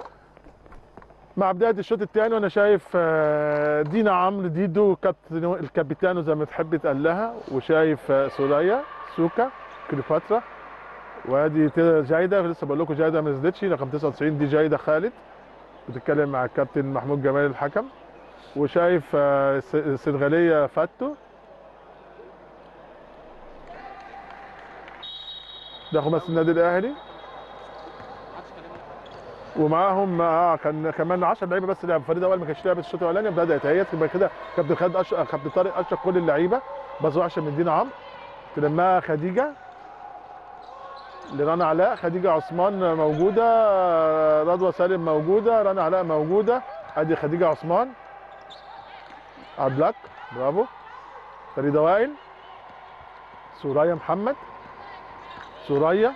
مع بدايه الشوط الثاني وانا شايف آه، دينا عمرو ديدو كابتن الكابيتانو زي ما تحب تقال لها وشايف آه، سوريا سوكا كليوباترا وادي ت- جايده لسه بقول لكم جايده ما نزلتش رقم 99 دي جايده خالد بتتكلم مع الكابتن محمود جمال الحكم وشايف آه، س- السنغاليه فاتو ده خماس النادي الاهلي ومعاهم اه كان كمان 10 لعيبه بس لعب فريد اول ما كانش لعبت الشوط الاولاني بدات هي يبقى كده كابتن خالد اشرف كابتن طارق اشرف كل اللعيبه بس عشان مدينا عمرو تلمها خديجه لرنا علاء خديجه عثمان موجوده آه، رضوى سالم موجوده رنا علاء موجوده ادي خديجه عثمان عبد برافو فريده وائل سوريا محمد سوريا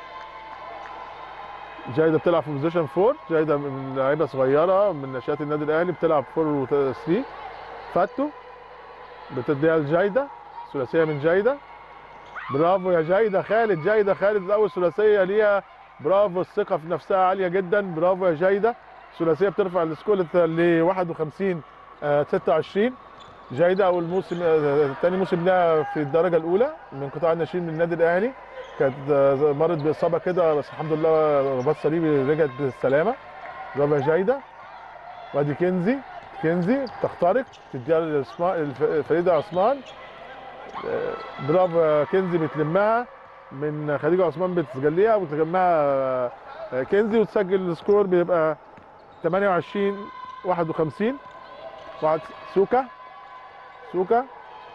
جايده بتلعب في بوزيشن 4 جايده من لعيبه صغيره من ناشئات النادي الاهلي بتلعب 4 و 3 فاتو بتديها لجايده ثلاثيه من جايده برافو يا جايده خالد جايده خالد اول ثلاثيه ليها برافو الثقه في نفسها عاليه جدا برافو يا جايده ثلاثيه بترفع السكور ل 51 آه، 26 جايده اول موسم آه، تاني موسم لها في الدرجه الاولى من قطاع الناشئين من النادي الاهلي كانت آه، مرت باصابه كده بس الحمد لله رباط صليبي رجعت بالسلامه برافو يا جايده وادي كنزي كنزي تخترق تديها لعثمان- الف- فريده عثمان آه، برافو يا كنزي بتلمها من خديجه عثمان بتسجليها وتلمها آه، آه، كنزي وتسجل السكور بيبقى 28 51 واحد سوكا سوكا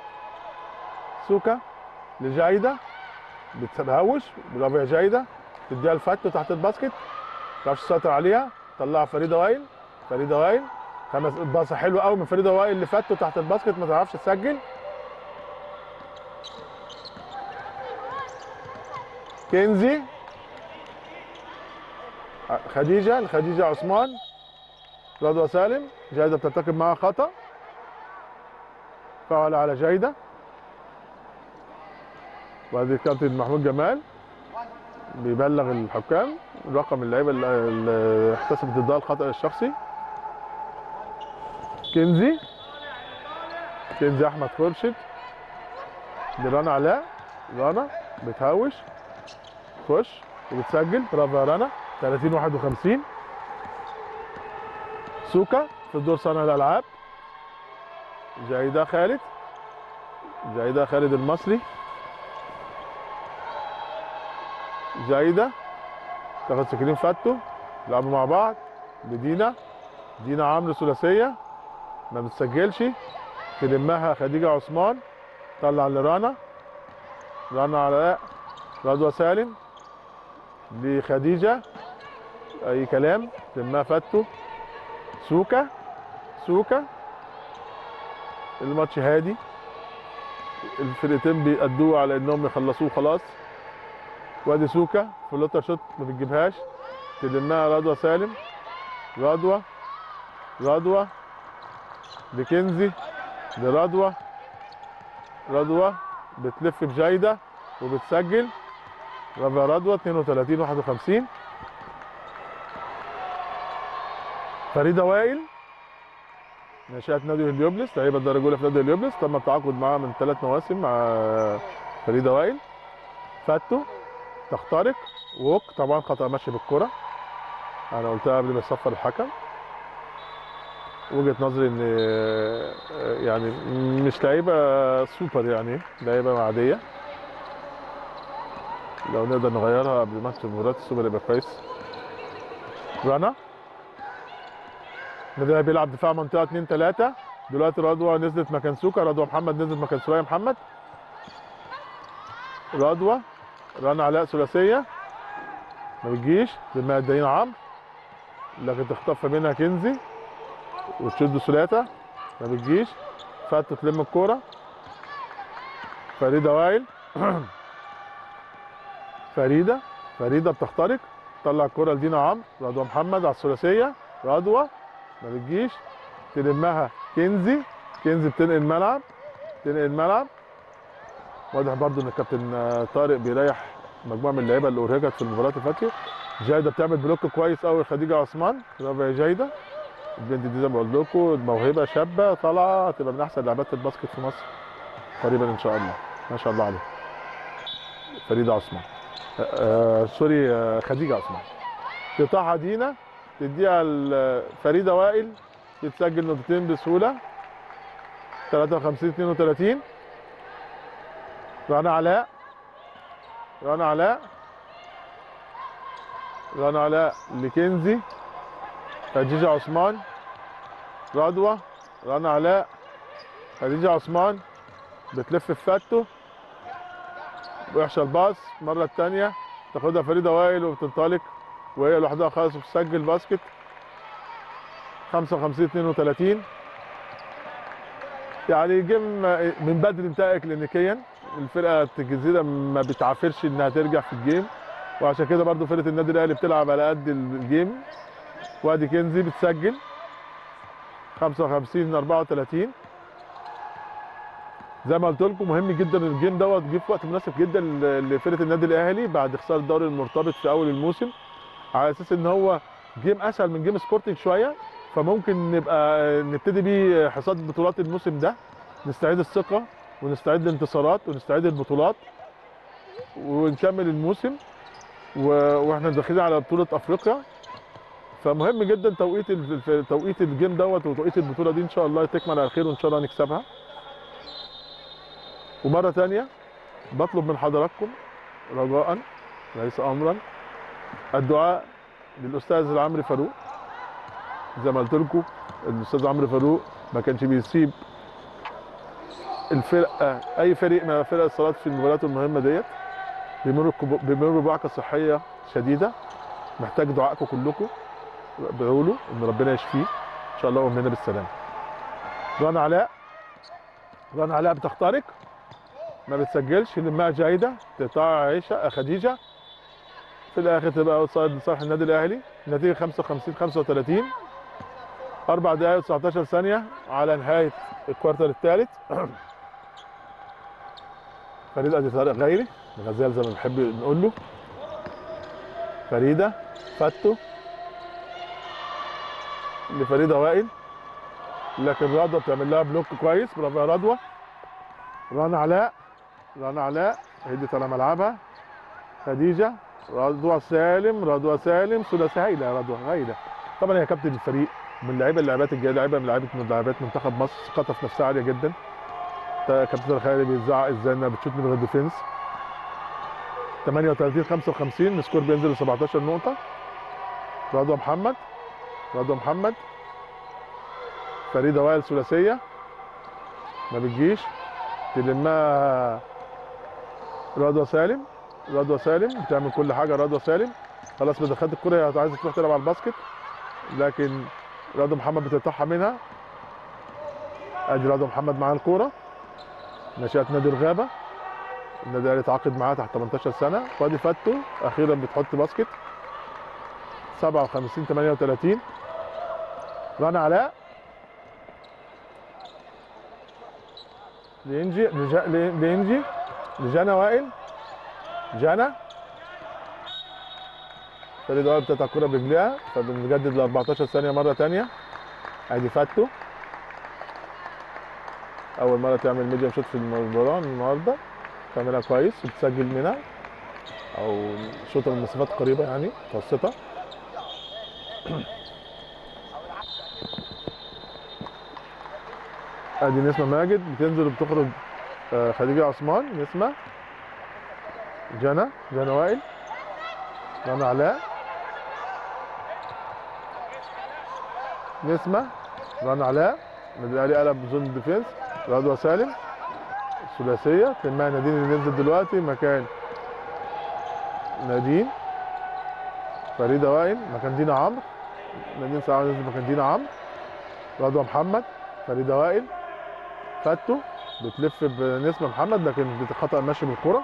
سوكا لجايده بتهوش برافو يا جايده تديها الفتو تحت الباسكت ما تعرفش تسيطر عليها طلعها فريده وائل فريده وائل خمس باصه حلوه قوي من فريده وائل لفتو تحت الباسكت ما تعرفش تسجل كنزي خديجه لخديجه عثمان رضوى سالم جايده بترتكب معاها خطا فاول على جايده وادي الكابتن محمود جمال بيبلغ الحكام رقم اللعيبه اللي- اللي احتسبت ضدها الخطا الشخصي كنزي كنزي احمد خورشيد لرنا علاء رنا بتهوش تخش وبتسجل برافو يا رنا 30 51 سوكا في الدور صانع الالعاب جايده خالد جايده خالد المصري جايده تاخد سكرين فاتو لعبوا مع بعض لدينا دينا عمرو ثلاثيه ما بتسجلش تلمها خديجه عثمان طلع لرنا رنا علاء رضوى سالم لخديجه اي كلام تلمها فاتو سوكا سوكا الماتش هادي الفرقتين بيأدوه على انهم يخلصوه خلاص وادي سوكا فلوتر شوت ما بتجيبهاش تلمها رضوى سالم رضوى رضوى لكنزي لرضوى رضوى بتلف بجايدة وبتسجل رضوى رضوى 32 51 فريدة وائل ناشئة نادي هليوبلس لعيبة الدرجة الأولى في نادي هليوبلس تم التعاقد معاها من ثلاث مواسم مع فريدة وائل فاتو تخترق ووك طبعا خطأ ماشي بالكرة أنا قلتها قبل ما يصفر الحكم وجهة نظري إن يعني مش لعيبة سوبر يعني لعيبة عادية لو نقدر نغيرها قبل ماتش مباراة السوبر يبقى كويس رنا ده بيلعب دفاع منطقه 2 3 دلوقتي رضوى نزلت مكان سوكا رضوى محمد نزلت مكان سوريا محمد رضوى رنا علاء ثلاثيه ما بتجيش لما دينا عمرو لكن تخطف منها كنزي وتشد ثلاثه ما بتجيش فاتو تلم الكوره فريده وائل فريده فريده بتخترق طلع الكوره لدينا عمرو رضوى محمد على الثلاثيه رضوى ما بتجيش تلمها كنزي كنزي بتنقل الملعب تنقل الملعب واضح برضو ان الكابتن آه، طارق بيريح مجموعه من اللعيبه اللي ارهقت في المباراه اللي فاتت جايده بتعمل بلوك كويس قوي خديجه عثمان برافو يا جايده البنت دي زي ما قلت لكم موهبه شابه طالعه هتبقى من احسن لاعبات الباسكت في مصر قريبا ان شاء الله ما شاء الله عليها فريده عثمان آه آه سوري آه خديجه عثمان قطاعها دينا تديها ل- فريده وائل بتسجل نقطتين بسهوله 53 32 رنا علاء رنا علاء رنا علاء لكنزي خديجه عثمان رضوى رنا علاء خديجه عثمان بتلف في فاتو ويحشى الباص المره الثانيه تاخدها فريده وائل وبتنطلق وهي لوحدها خالص بتسجل باسكت 55 32 يعني جيم من بدري انتهى كلينيكيا الفرقه الجزيره ما بتعافرش انها ترجع في الجيم وعشان كده برضو فرقه النادي الاهلي بتلعب على قد الجيم وادي كنزي بتسجل 55 34 زي ما قلت لكم مهم جدا الجيم دوت جه في وقت مناسب جدا ل- لفرقه النادي الاهلي بعد خساره الدوري المرتبط في اول الموسم على اساس ان هو جيم اسهل من جيم سبورتنج شويه فممكن نبقى نبتدي بيه حصاد بطولات الموسم ده نستعيد الثقه ونستعيد الانتصارات ونستعيد البطولات ونكمل الموسم و- واحنا داخلين على بطوله افريقيا فمهم جدا توقيت ال- في توقيت الجيم دوت وتوقيت البطوله دي ان شاء الله تكمل على خير وان شاء الله نكسبها ومره ثانيه بطلب من حضراتكم رجاء ليس امرا الدعاء للاستاذ عمرو فاروق زي ما قلت لكم الاستاذ عمرو فاروق ما كانش بيسيب الفرقه اي فريق من فرق الصالات في المباريات المهمه ديت بيمروا كب- بيمروا بوعكه صحيه شديده محتاج دعائكم كلكم ادعوا له ان ربنا يشفيه ان شاء الله ويمنا بالسلامه رنا علاء رنا علاء بتخترق ما بتسجلش لمها جايده تقطع عيشه خديجه في الاخر تبقى اوت سايد لصالح النادي الاهلي النتيجه 55 35 اربع دقائق و19 ثانيه على نهايه الكوارتر الثالث فريد ادي طارق غيري الغزال زي ما بنحب نقول له فريده فتو لفريده وائل لكن رضوى بتعمل لها بلوك كويس برافو يا رضوى رنا علاء رنا علاء هدت على ملعبها خديجه رضوى سالم رضوى سالم ثلاثي هايله يا رضوى هايله طبعا هي كابتن الفريق من اللعيبه اللاعبات الجايه لعيبه من لعيبه من لاعبات منتخب مصر ثقتها في نفسها عاليه جدا تا- كابتن الخيري بيزعق ازاي انها بتشوت من غير ديفنس 38 55 السكور بينزل ل 17 نقطه رضوى محمد رضوى محمد فريده وائل ثلاثيه ما بتجيش تلمها رضوى سالم رضوى سالم بتعمل كل حاجه رضوى سالم خلاص بدأ خدت الكره هي عايزه تروح تلعب على الباسكت لكن رضوى محمد بتقطعها منها ادي رضوى محمد معاها الكوره ناشئه نادي الغابه النادي الاهلي اتعاقد معاها تحت 18 سنه وادي فاتو اخيرا بتحط باسكت 57 38 رنا علاء لينجي لجا- لي- لينجي لجانا وائل جانا فريد وائل بتقطع الكرة برجليها فبنجدد ل 14 ثانية مرة تانية ادي فاتو أول مرة تعمل ميديوم شوت في المباراة النهاردة تعملها كويس وبتسجل منها أو شوطة من مسافات قريبة يعني متوسطة ادي نسمة ماجد بتنزل وبتخرج آه، خديجة عثمان نسمة جنى جنى وائل رنا علاء نسمة رنا علاء النادي الاهلي قلب زون ديفينس رضوى سالم ثلاثية تلمها نادين اللي نزل دلوقتي مكان نادين فريدة وائل مكان دينا عمرو نادين سعد نزل مكان دينا عمرو رضوى محمد فريدة وائل فاتو بتلف بنسمة محمد لكن خطأ ماشي بالكرة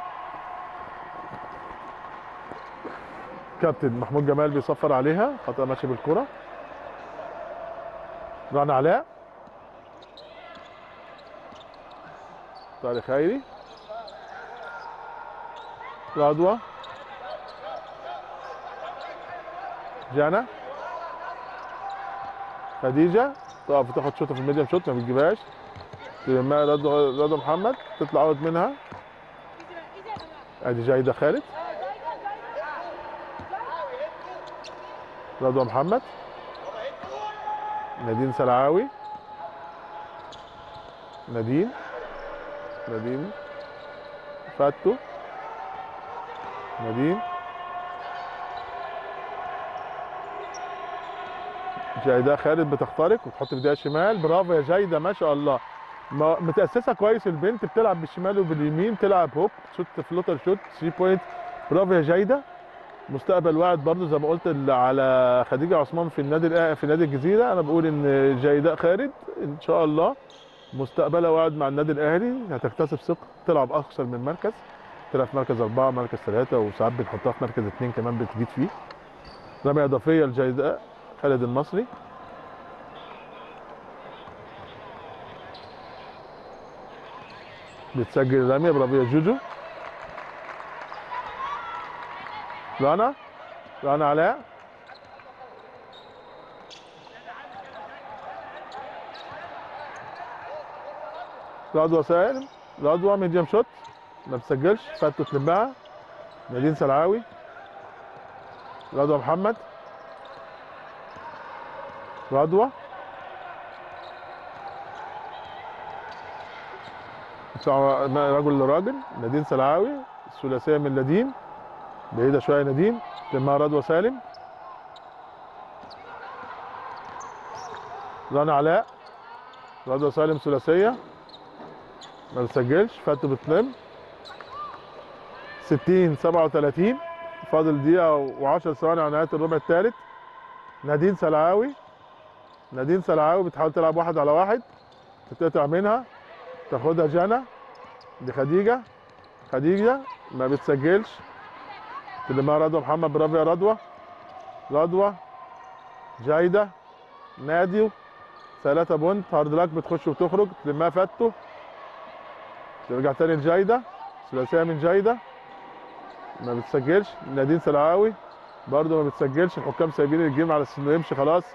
كابتن محمود جمال بيصفر عليها خطأ ماشي بالكرة رنا علاء طارق خيري رضوى جانا خديجة تقف تاخد شوطة في الميديم شوت ما بتجيبهاش تلمها رضوى رضوى محمد تطلع اوت منها ادي جايدة خالد رضوى محمد نادين سلعاوي نادين نادين فاتو نادين جايدة خالد بتخترق وتحط ايديها الشمال برافو يا جايدة ما شاء الله ما- متأسسة كويس البنت بتلعب بالشمال وباليمين تلعب هوب شوت فلوتر شوت 3 بوينت برافو يا جايدة مستقبل واعد برضو زي ما قلت ال- على خديجة عثمان في النادي الأ- في نادي الجزيرة أنا بقول إن جايداء خالد إن شاء الله مستقبلها واعد مع النادي الأهلي هتكتسب ثقة تلعب أكثر من مركز تلعب في مركز أربعة مركز ثلاثة وساعات بنحطها في مركز اثنين كمان بتجيد فيه رمية إضافية لجايداء خالد المصري بتسجل رمية برافو يا جوجو رنا رنا علاء رضوى سالم رضوى ميديم شوت ما بتسجلش فاتو تلمها نادين سلعاوي رضوى محمد رضوى بتاع- رجل لراجل نادين سلعاوي الثلاثيه من نادين بعيده شويه نادين تلمها رضوى سالم رنا علاء رضوى سالم ثلاثيه ما بتسجلش فاتو بتلم 60 37 فاضل دقيقه و10 ثواني على نهايه الربع الثالث نادين سلعاوي نادين سلعاوي بتحاول تلعب واحد على واحد تتقطع منها تاخدها جانا دي خديجه خديجه ما بتسجلش تلمها رضوى محمد برافو يا رضوى رضوى جايده نادي ثلاثة بونت هارد لاك بتخش وتخرج تلمها فاتو ترجع تاني لجايده ثلاثيه من جايده ما بتسجلش نادين سلعاوي برضه ما بتسجلش الحكام سايبين الجيم على انه يمشي خلاص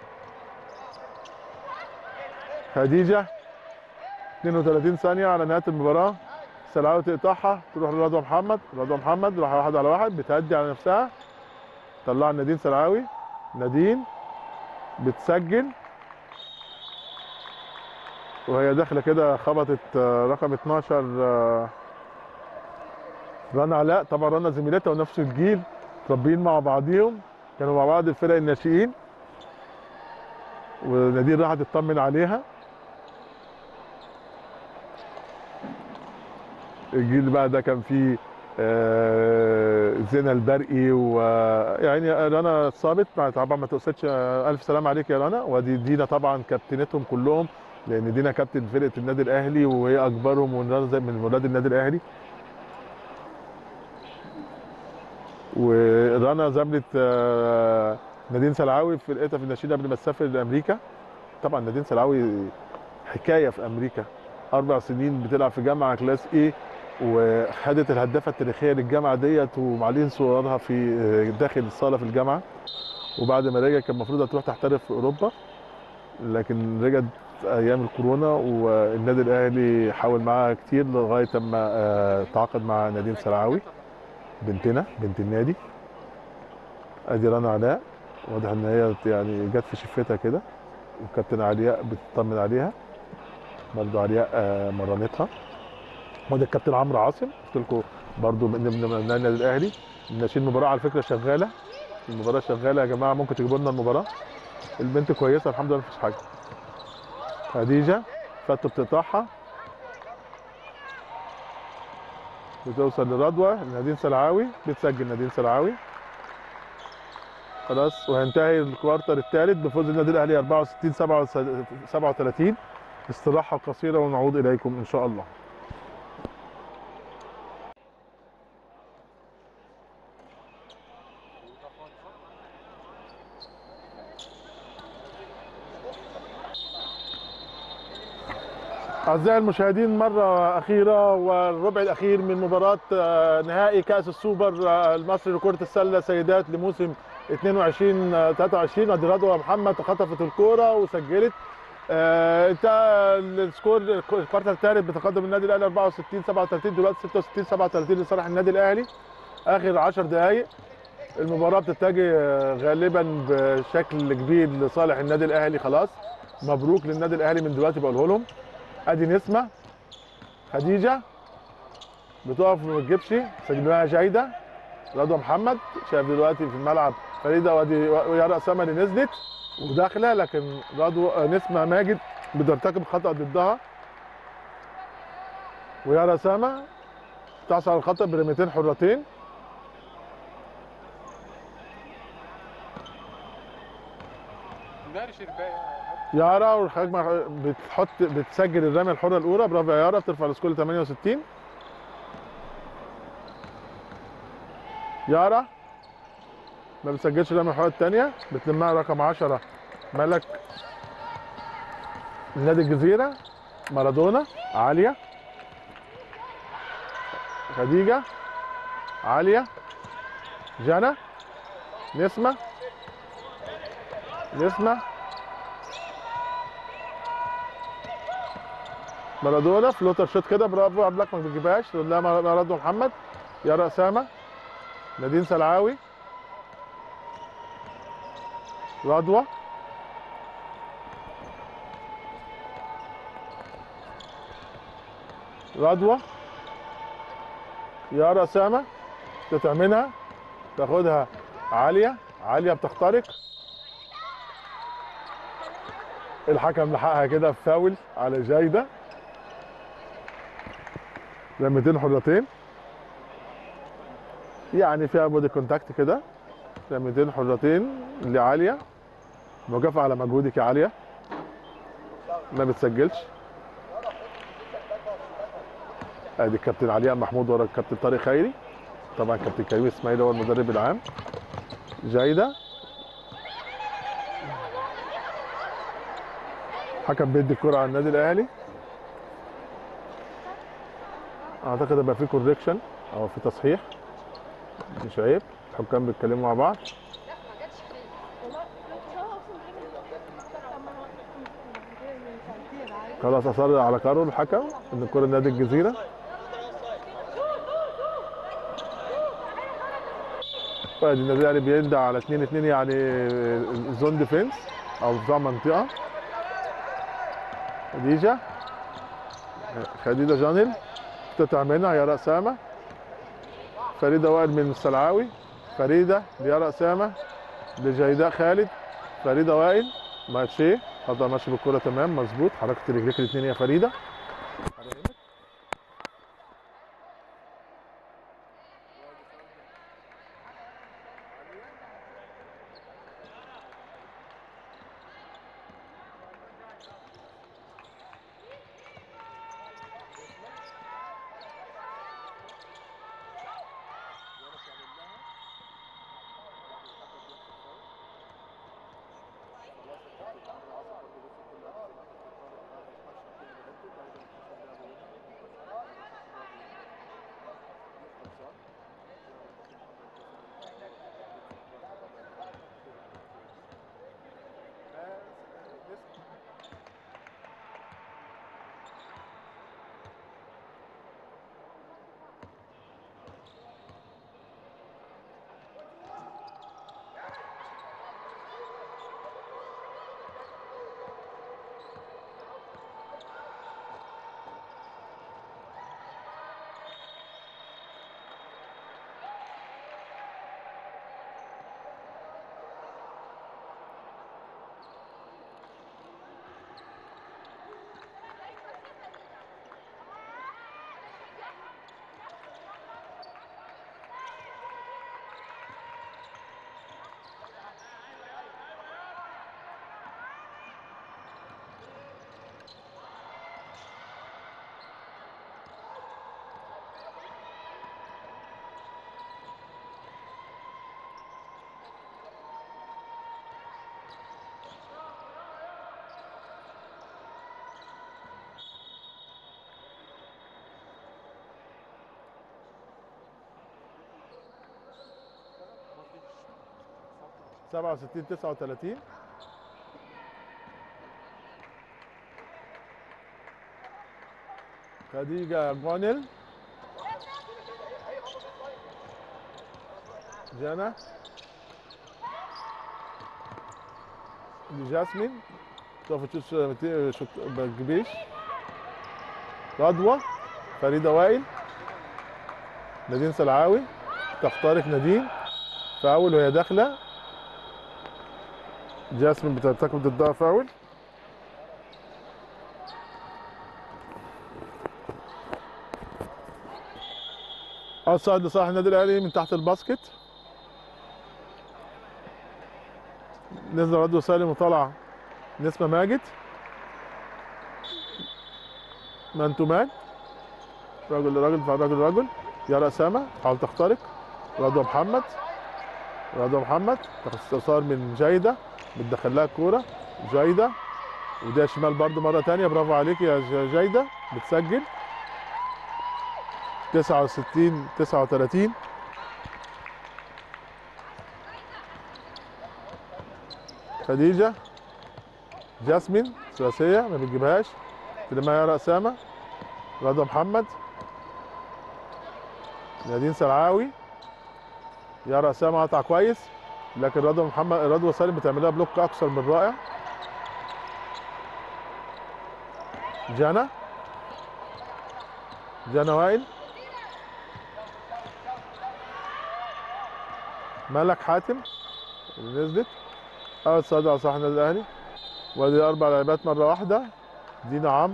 خديجه 32 ثانيه على نهايه المباراه سلعاوي تقطعها تروح لرضوى محمد رضوى محمد راح واحد على واحد بتهدي على نفسها طلع نادين سلعاوي نادين بتسجل وهي داخله كده خبطت آه، رقم 12 آه، رنا علاء طبعا رنا زميلتها ونفس الجيل متربيين مع بعضيهم كانوا مع بعض الفرق الناشئين ونادين راحت تطمن عليها الجيل بقى ده كان فيه آه، زينة البرقي ويعني رنا اتصابت مع- طبعا ما تقصدش آه، الف سلام عليك يا رنا ودي دينا طبعا كابتنتهم كلهم لان دينا كابتن فرقه النادي الاهلي وهي اكبرهم ورنا زي من ولاد النادي الاهلي ورنا زملت آه، نادين سلعاوي في فرقتها في النشيد قبل ما تسافر لامريكا طبعا نادين سلعاوي حكايه في امريكا اربع سنين بتلعب في جامعه كلاس ايه وخدت الهدافه التاريخيه للجامعه ديت ومعلين صورها في آه، داخل الصاله في الجامعه وبعد ما رجعت كان المفروض هتروح تحترف في اوروبا لكن رجعت ايام الكورونا والنادي الاهلي حاول معاها كتير لغايه اما آه، تعاقد مع نادين سلعاوي بنتنا بنت النادي ادي رنا علاء واضح ان هي يعني جت في شفتها كده وكابتن علياء بتطمن عليها برضو علياء آه، مرنتها وده الكابتن عمرو عاصم قلت لكم برضو من من من النادي الاهلي الناشئين المباراه على فكره شغاله المباراه شغاله يا جماعه ممكن تجيبوا لنا المباراه البنت كويسه الحمد لله مفيش حاجه خديجه فتو بتقطعها بتوصل لرضوى نادين سلعاوي بتسجل نادين سلعاوي خلاص وهينتهي الكوارتر الثالث بفوز النادي الاهلي 64 37 استراحه قصيره ونعود اليكم ان شاء الله أعزائي المشاهدين مرة أخيرة والربع الأخير من مباراة آه، نهائي كأس السوبر آه، المصري لكرة السلة سيدات لموسم 22 آه، 23 ادي رضوى محمد خطفت الكورة وسجلت آه، انتهى السكور الكوارتر الثالث بتقدم النادي الاهلي 64 37 دلوقتي 66 37 لصالح النادي الاهلي اخر 10 دقائق المباراة بتتجه آه، غالبا بشكل كبير لصالح النادي الاهلي خلاص مبروك للنادي الاهلي من دلوقتي بقوله لهم ادي نسمه خديجه بتقف وما بتجيبش سجلوها جايده رضوى محمد شايف دلوقتي في الملعب فريده وادي ويارا سما اللي نزلت وداخله لكن رضوى آه، نسمه ماجد بترتكب خطا ضدها ويارا سما تحصل على الخطا برميتين حرتين ماشي الباقي يارا والهجمه بتحط بتسجل الرميه الحره الاولى برافو يا يارا بترفع السكور ل 68 يارا ما بتسجلش الرميه الحره الثانيه بتلمها رقم 10 ملك نادي الجزيره مارادونا عاليه خديجه عاليه جنى نسمه نسمه مارادونا فلوتر شوت كده برافو قبلك ما بتجيبهاش تقول لها مارادو محمد يارا اسامه نادين سلعاوي رضوى رضوى يارا اسامه تتعملها تاخدها عاليه عاليه بتخترق الحكم لحقها كده في فاول على جايده رميتين حرتين يعني فيها بودي كونتاكت كده رميتين حرتين لعاليه مكافأة على مجهودك يا عاليه ما بتسجلش ادي الكابتن علياء محمود ورا الكابتن طارق خيري طبعا كابتن كريم اسماعيل هو المدرب العام جايده حكم بيدي الكرة على النادي الاهلي اعتقد هيبقى في كوركشن او في تصحيح مش عيب الحكام بيتكلموا مع بعض خلاص اصر على قرار الحكم ان الكره نادي الجزيره وادي النادي الاهلي بيندى على 2 2 يعني زون ديفنس او دفاع منطقه خديجه خديجه جانل تقطع منها يا سامه فريده وائل من السلعاوي فريده ليارا اسامه لجيداء خالد فريده وائل ماتشي افضل ماشي بالكره تمام مظبوط حركه رجليك الاثنين يا فريده سبعة وستين تسعة وتلاتين خديجة جونل جانا جاسمين تقف تشوف شوت ما تجيبيش رضوى فريدة وائل نادين سلعاوي تختارق نادين فاول وهي داخله جاسمين بترتكب ضدها فاول اوتسايد لصالح النادي الاهلي من تحت الباسكت نزل رضوى سالم وطلع نسمه ماجد مان تو مان راجل لراجل فوق راجل لراجل يارا اسامه حاول تخترق رضوى محمد رضوى محمد تاخد استئثار من جيده بتدخل لها الكوره جيده وده شمال برضو مره تانية برافو عليك يا ج- جيده بتسجل 69 39 خديجه جاسمين ثلاثيه ما بتجيبهاش تلمها يارا اسامه رضا محمد نادين سلعاوي يارا اسامه قطع كويس لكن رضوى محمد رضوى سالم بتعملها بلوك اكثر من رائع جانا جانا وائل ملك حاتم اللي نزلت اول صعد على صاحب النادي الاهلي وادي اربع لعيبات مره واحده دينا عمرو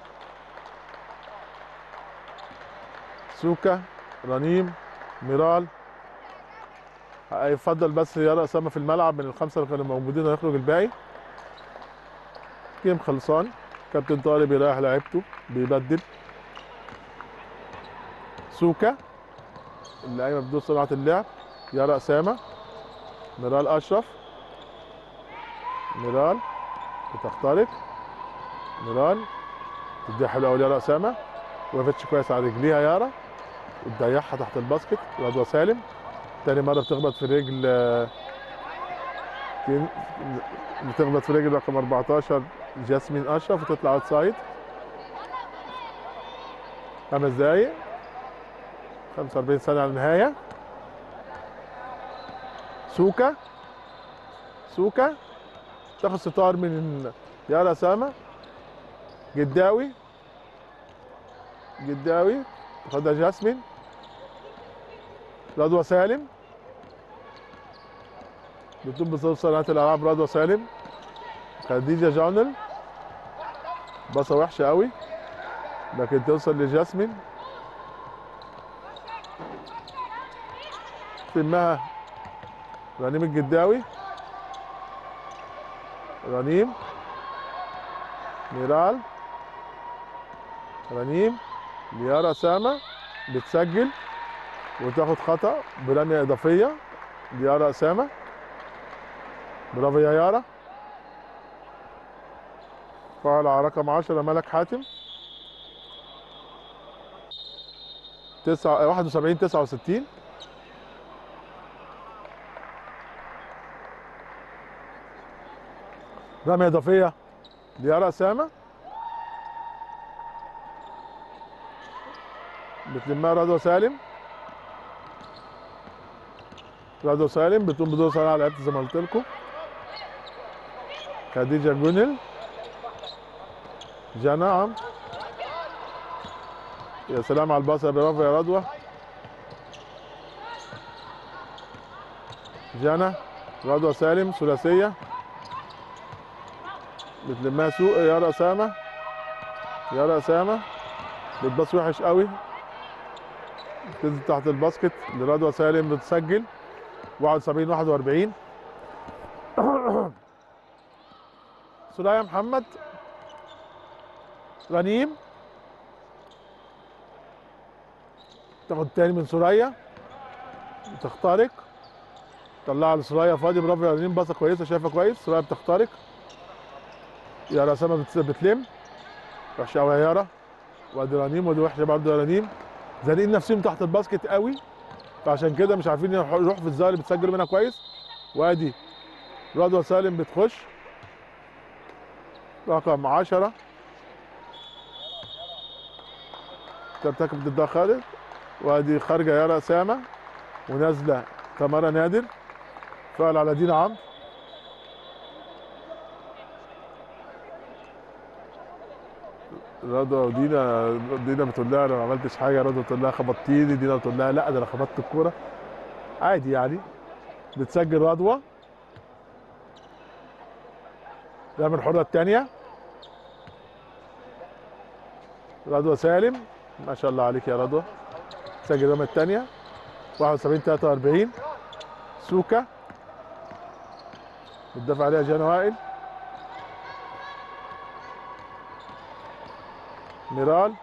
سوكا رنيم ميرال يفضل بس يارا اسامه في الملعب من الخمسه اللي كانوا موجودين هيخرج الباقي جيم خلصان كابتن طارق بيريح لعيبته بيبدل سوكا اللعيبه بدون سرعه اللعب يارا اسامه ميرال اشرف ميرال بتخترق ميرال تديها حلوه قوي يارا اسامه وقفتش كويس على رجليها يارا وتضيعها تحت الباسكت رضوى سالم تاني مرة بتخبط في رجل آه، تن- بتخبط في رجل رقم 14 جاسمين اشرف وتطلع اوت سايد خمس دقايق 45 ثانية على النهاية سوكا سوكا تاخد ستار من يارا سامة جداوي جداوي تاخدها جاسمين رضوى سالم بتقوم بصوت صناعة الألعاب رضوى سالم خديجة جانل باصة وحشة قوي لكن توصل لجاسمين تمها رنيم الجداوي رنيم ميرال رنيم ليارا سامة بتسجل وتاخد خطأ برمية إضافية ليارا أسامة برافو يا يارا فعل على رقم 10 ملك حاتم تسعة 71 69 رمية إضافية ليارا أسامة بتلمها رضوى سالم رضوى سالم بتقوم بدور صناعة على لعيبة زي ما قلت لكم خديجة جونل جنى عم يا سلام على الباص يا برافو يا رضوى جنى رضوى سالم ثلاثية بتلمها سوق يارا أسامة يارا أسامة بتباص وحش قوي تنزل تحت الباسكت لرضوى سالم بتسجل 71 41 سرايا محمد غنيم تاخد تاني من سرايا تخترق طلعها لسرايا فاضي برافو يا غنيم باصه كويسه شايفه كويس سرايا بتخترق يارا سما بت- بتلم وحشه قوي يا يارا وادي رنيم ودي وحشه برضه يا رنيم زانقين نفسهم تحت الباسكت قوي فعشان كده مش عارفين يروحوا يروحوا في الزاويه اللي بتسجلوا منها كويس وادي رضوى سالم بتخش رقم 10 ترتكب ضدها خالد وادي خارجه يارا سامه ونازله تمارا نادر فعل على دينا عمرو رضوى ودينا دينا بتقول لها انا ما عملتش حاجه رضوى بتقول لها خبطتيني دينا بتقول لها لا ده انا خبطت الكوره عادي يعني بتسجل رضوى رامي الحره الثانيه رضوى سالم ما شاء الله عليك يا رضوى تسجل الرميه الثانيه 71 43 سوكا بتدافع عليها جانا وائل ميرال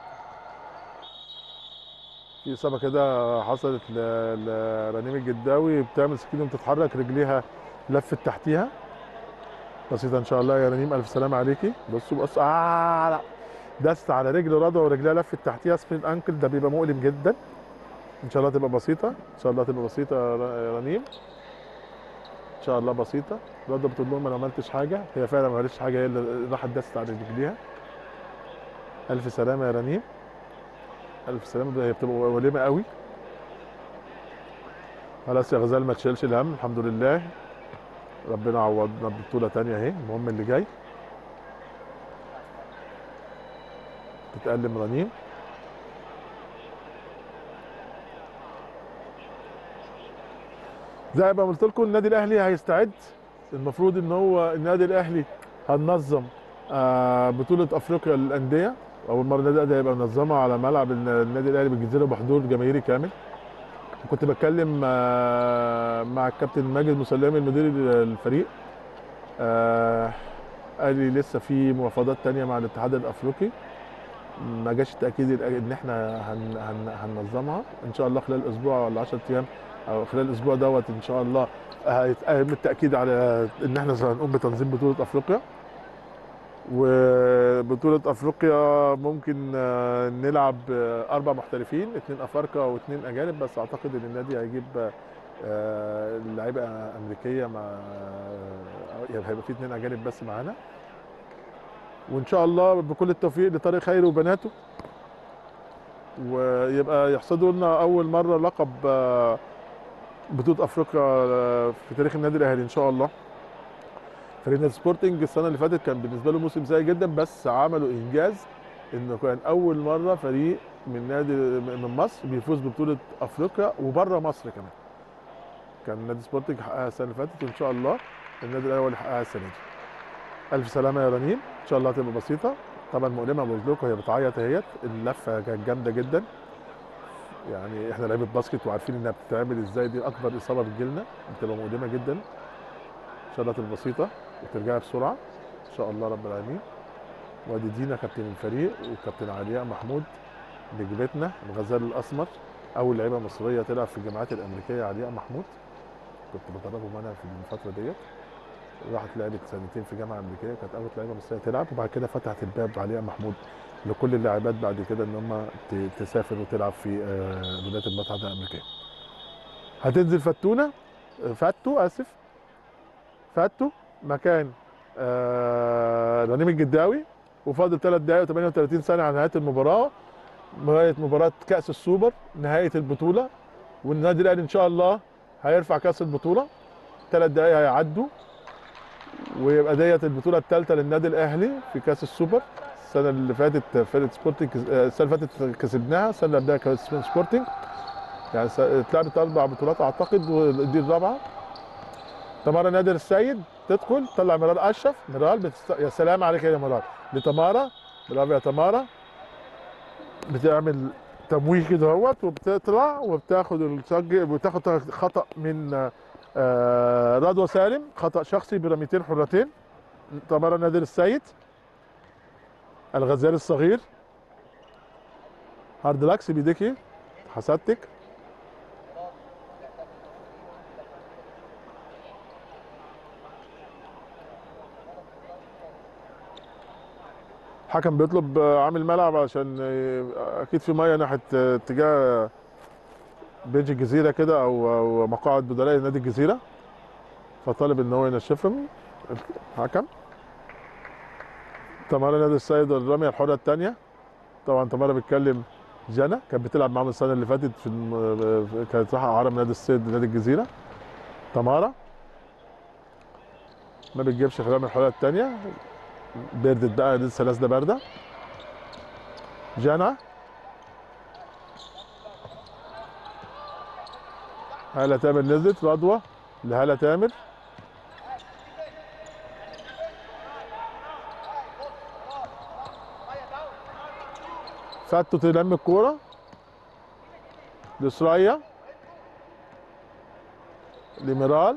في اصابه كده حصلت ل- لرنيم الجداوي بتعمل سكينه بتتحرك رجليها لفت تحتيها بسيطه ان شاء الله يا رنيم الف سلامه عليكي بصوا بصوا آه لا دست على رجل رضوى ورجليها لفت تحتيها سبين انكل ده بيبقى مؤلم جدا ان شاء الله تبقى بسيطه ان شاء الله تبقى بسيطه يا ر- يا رنيم ان شاء الله بسيطه رضوى بتقول لهم انا ما عملتش حاجه هي فعلا ما عملتش حاجه هي اللي راحت دست على رجليها الف سلامه يا رنيم الف سلامه هي بتبقى مؤلمه قوي خلاص يا غزال ما تشيلش الهم الحمد لله ربنا عوضنا ببطوله تانية اهي المهم اللي جاي تتألم رنيم زي ما قلت لكم النادي الاهلي هيستعد المفروض ان هو النادي الاهلي هننظم آه، بطوله افريقيا للانديه اول مره النادي الاهلي هيبقى منظمها على ملعب النادي الاهلي بالجزيره بحضور جماهيري كامل كنت بتكلم آه، مع الكابتن ماجد مسلمي المدير الفريق آه، قال لي لسه في مفاوضات تانية مع الاتحاد الافريقي ما جاش التاكيد ان احنا هن هن هننظمها ان شاء الله خلال اسبوع ولا 10 ايام او خلال الاسبوع دوت ان شاء الله هيتم التاكيد على ان احنا هنقوم بتنظيم بطوله افريقيا وبطولة افريقيا ممكن آه، نلعب آه، اربع محترفين اثنين افارقه واثنين اجانب بس اعتقد ان النادي هيجيب آه، آه، لعيبه امريكيه مع آه، يعني هيبقى في اثنين اجانب بس معانا وان شاء الله بكل التوفيق لطارق خيري وبناته ويبقى يحصدوا لنا اول مره لقب آه، بطوله افريقيا آه، في تاريخ النادي الاهلي ان شاء الله فريق نادي سبورتنج السنه اللي فاتت كان بالنسبه له موسم سيء جدا بس عملوا انجاز انه كان اول مره فريق من نادي من مصر بيفوز ببطوله افريقيا وبره مصر كمان كان نادي سبورتنج حققها السنه اللي فاتت وان شاء الله النادي الاهلي هو اللي حققها السنه دي الف سلامه يا رنيم ان شاء الله هتبقى بسيطه طبعا مؤلمه بقول لكم هي بتعيط اهيت اللفه كانت جامده جدا يعني احنا لعيبه باسكت وعارفين انها بتتعمل ازاي دي اكبر اصابه بتجيلنا بتبقى مؤلمه جدا ان شاء الله تبقى بسيطه وترجعي بسرعه ان شاء الله رب العالمين وادي دينا كابتن الفريق وكابتن علياء محمود نجمتنا الغزال الاسمر اول لعيبه مصريه تلعب في الجامعات الامريكيه علياء محمود كنت بدربهم انا في الفتره ديت راحت لعبت سنتين في جامعه امريكيه كانت اول لعيبه مصريه تلعب وبعد كده فتحت الباب علياء محمود لكل اللاعبات بعد كده ان هم ت- تسافر وتلعب في آه، الولايات المتحده الامريكيه هتنزل فتونه آه، فاتو اسف فاتو مكان آه، رنيم الجداوي وفاضل 3 دقائق و38 ثانيه على نهايه المباراه نهايه مباراه كاس السوبر نهايه البطوله والنادي الاهلي ان شاء الله هيرفع كاس البطوله ثلاث دقائق هيعدوا ويبقى ديت البطوله الثالثه للنادي الاهلي في كاس السوبر السنه اللي فاتت فرقه سبورتنج كس- آه، السنه اللي فاتت كسبناها السنه اللي قبلها كسبنا سبورتنج يعني س- اتلعبت اربع بطولات اعتقد ودي الرابعه تمارا نادر السيد تدخل تطلع مرال اشرف مرال بتست... يا سلام عليك يا مرال لتمارا برافو يا تمارا بتعمل تمويه كده اهوت وبتطلع وبتاخد السج بتاخد خطا من آه، رضوى سالم خطا شخصي برميتين حرتين تمارا نادر السيد الغزال الصغير هارد لاكس بيديكي حسدتك حكم بيطلب آه، عامل ملعب عشان آه، اكيد في ميه ناحيه آه، اتجاه بيج الجزيره كده او او مقاعد بدلاء نادي الجزيره فطالب ان هو ينشفهم الحكم تمارا نادي السيد والرميه الحره الثانيه طبعا تمارا بتكلم جانا كانت بتلعب معاهم السنه اللي فاتت في الم- كانت رايحه عرب نادي السيد نادي الجزيره تمارا ما بتجيبش في الرميه الحره الثانيه بردت بقى لسه نازله بارده جانا هالة تامر نزلت رضوى لهالة تامر فاتو تلم الكورة لسرايا لميرال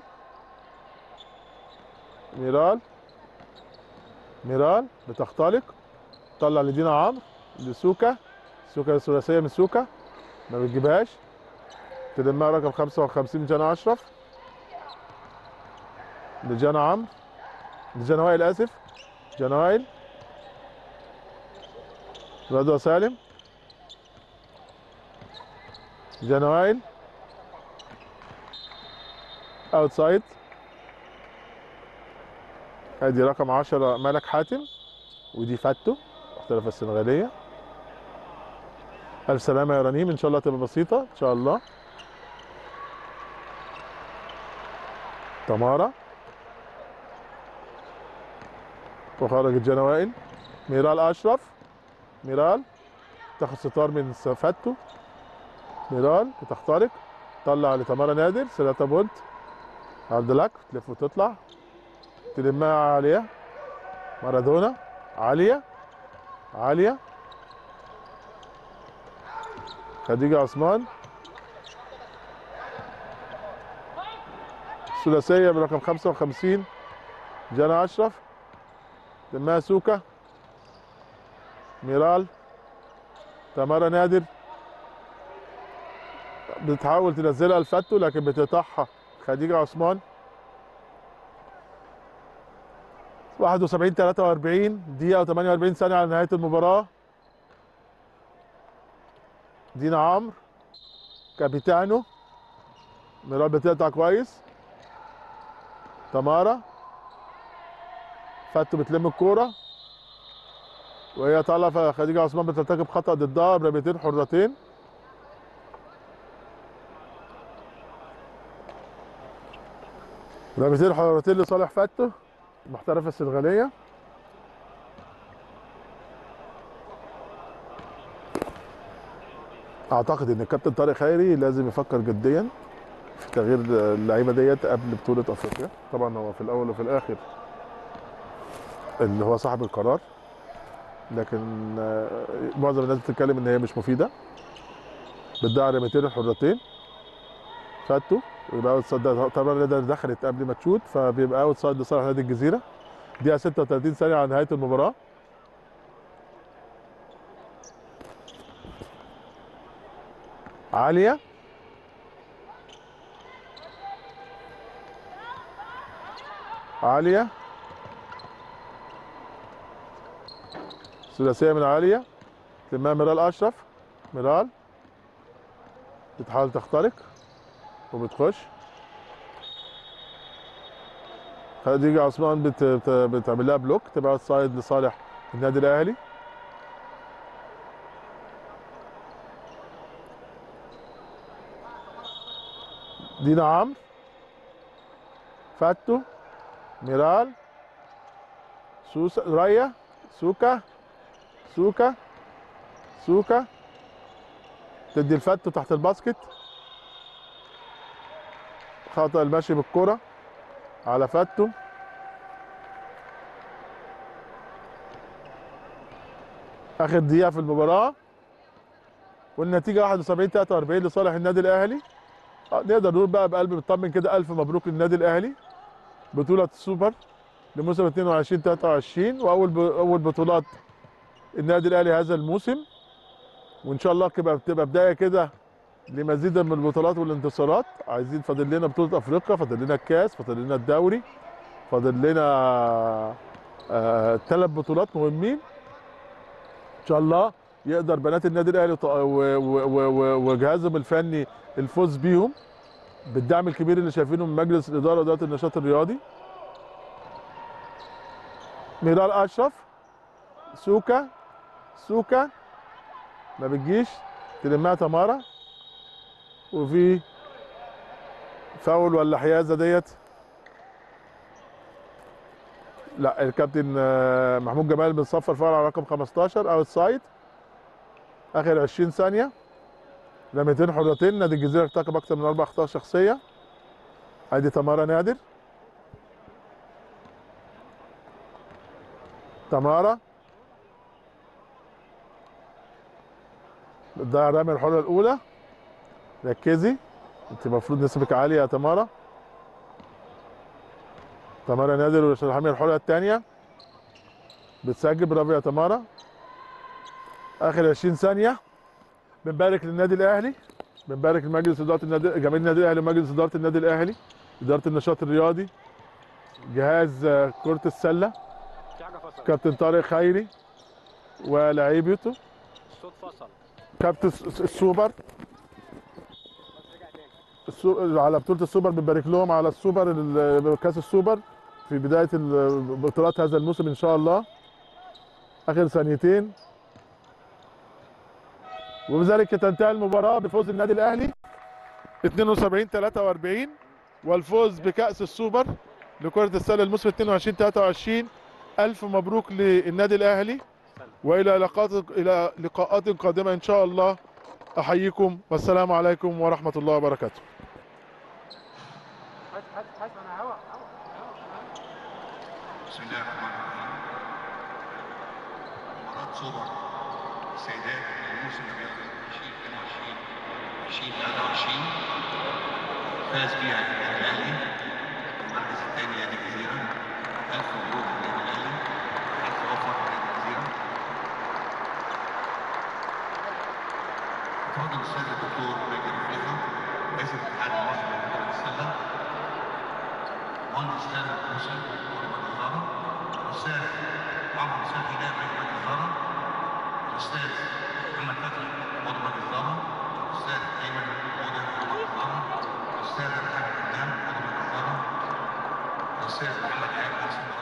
ميرال ميرال بتختلق طلع لدينا عمرو لسوكا سوكا الثلاثيه من سوكا ما بتجيبهاش تلمها رقم 55 جانا اشرف لجانا عمرو لجانا وائل اسف جانا وائل رضوى سالم جانا وائل اوتسايد ادي رقم 10 ملك حاتم ودي فاتو محترفه السنغاليه الف سلامه يا رنيم ان شاء الله تبقى بسيطه ان شاء الله تمارا وخرجت جانا وائل ميرال اشرف ميرال تاخد ستار من فاتو ميرال بتخترق طلع لتمارا نادر سلاتا بولت عبد لك تلف وتطلع تلمها عالية مارادونا عالية عالية خديجة عثمان ثلاثية برقم 55 جانا أشرف لمها سوكا ميرال تمارا نادر بتحاول تنزلها الفتو لكن بتقطعها خديجة عثمان 71 43 دقيقة و48 ثانية على نهاية المباراة دينا عمرو كابيتانو ميرال بتقطع كويس تمارا فتو بتلم الكوره وهي طالعه خديجه عثمان بترتكب خطا ضدها برميتين حرتين رميتين حرتين لصالح فتو المحترفه السنغاليه اعتقد ان الكابتن طارق خيري لازم يفكر جديا في تغيير اللعيبه ديت قبل بطوله افريقيا طبعا هو في الاول وفي الاخر اللي هو صاحب القرار لكن آه، معظم الناس بتتكلم ان هي مش مفيده بتضيع رميتين الحرتين فاتوا ويبقى اوت سايد طبعا الرياضه دخلت قبل ما تشوت فبيبقى اوت سايد لصالح نادي الجزيره دقيقه 36 ثانيه على نهايه المباراه عاليه عاليه ثلاثيه من عاليه تلمها ميرال اشرف ميرال بتحاول تخترق وبتخش خديجة عثمان بت... بت... بتعمل لها بلوك تبقى سايد لصالح النادي الاهلي دينا عمرو فاتو ميرال سوسا رايا سوكا سوكا سوكا تدي الفتو تحت الباسكت خطأ المشي بالكرة على فتو آخر دقيقة في المباراة والنتيجة 71 43 لصالح النادي الأهلي آه، نقدر نقول بقى بقلب مطمن كده ألف مبروك للنادي الأهلي بطولة السوبر لموسم 22 23 وأول ب... أول بطولات النادي الأهلي هذا الموسم وإن شاء الله تبقى تبقى بداية كده لمزيد من البطولات والانتصارات عايزين فاضل لنا بطولة افريقيا فاضل لنا الكاس فاضل لنا الدوري فاضل لنا آه ثلاث بطولات مهمين ان شاء الله يقدر بنات النادي الاهلي وط- و- و- و- و- وجهازهم الفني الفوز بيهم بالدعم الكبير اللي شايفينه من مجلس الاداره واداره النشاط الرياضي ميرال اشرف سوكا سوكا ما بتجيش تلمها تمارا وفي فاول ولا حيازه ديت لا الكابتن آه، محمود جمال بنصفر فاول على رقم 15 اوت سايد اخر 20 ثانيه رميتين حرتين نادي الجزيره ارتكب اكثر من اربع اخطاء شخصيه ادي تمارا نادر تمارا بتضيع الرميه الحره الاولى ركزي انت المفروض نسبك عاليه يا تمارا تمارا نادر والحاميه الحره الثانيه بتسجل برافو يا تمارا اخر 20 ثانيه بنبارك للنادي الاهلي بنبارك لمجلس اداره النادي جماهير النادي الاهلي ومجلس اداره النادي الاهلي اداره النشاط الرياضي جهاز آه، كره السله في حاجه فصلت كابتن طارق خيري ولاعيبته الصوت فصل كابتن الس- السوبر بس رجع تاني السو... على بطولة السوبر بنبارك لهم على السوبر ال- كأس السوبر في بداية ال- بطولات هذا الموسم إن شاء الله آخر ثانيتين وبذلك تنتهي المباراة بفوز النادي الأهلي 72 43 والفوز بكأس السوبر لكرة السلة الموسم 22 23 ألف مبروك للنادي الأهلي وإلى لقاءات إلى لقاءات قادمة إن شاء الله أحييكم والسلام عليكم ورحمة الله وبركاته حاسب حاسب حاسب انا هوا هوا بسم الله الرحمن الرحيم مباراة سوبر سيدات الموسم الرياضي 2022 2023 فاز بيها النادي الاهلي المركز الثاني نادي الجزيرة ألف مبروك للنادي الاهلي ألف أوفر لنادي الجزيرة تفضل الأستاذ الدكتور ماجد رفيقة رئيس الاتحاد المصري لكرة السلة مهندس خالد موسى مدير الإدارة الأستاذ عمرو مسافي نائب رئيس مجلس الإدارة الأستاذ محمد فتحي عضو مجلس الإدارة الأستاذ أيمن عودة عضو مجلس الإدارة الأستاذة الاستاذ محمد ايهاب محسن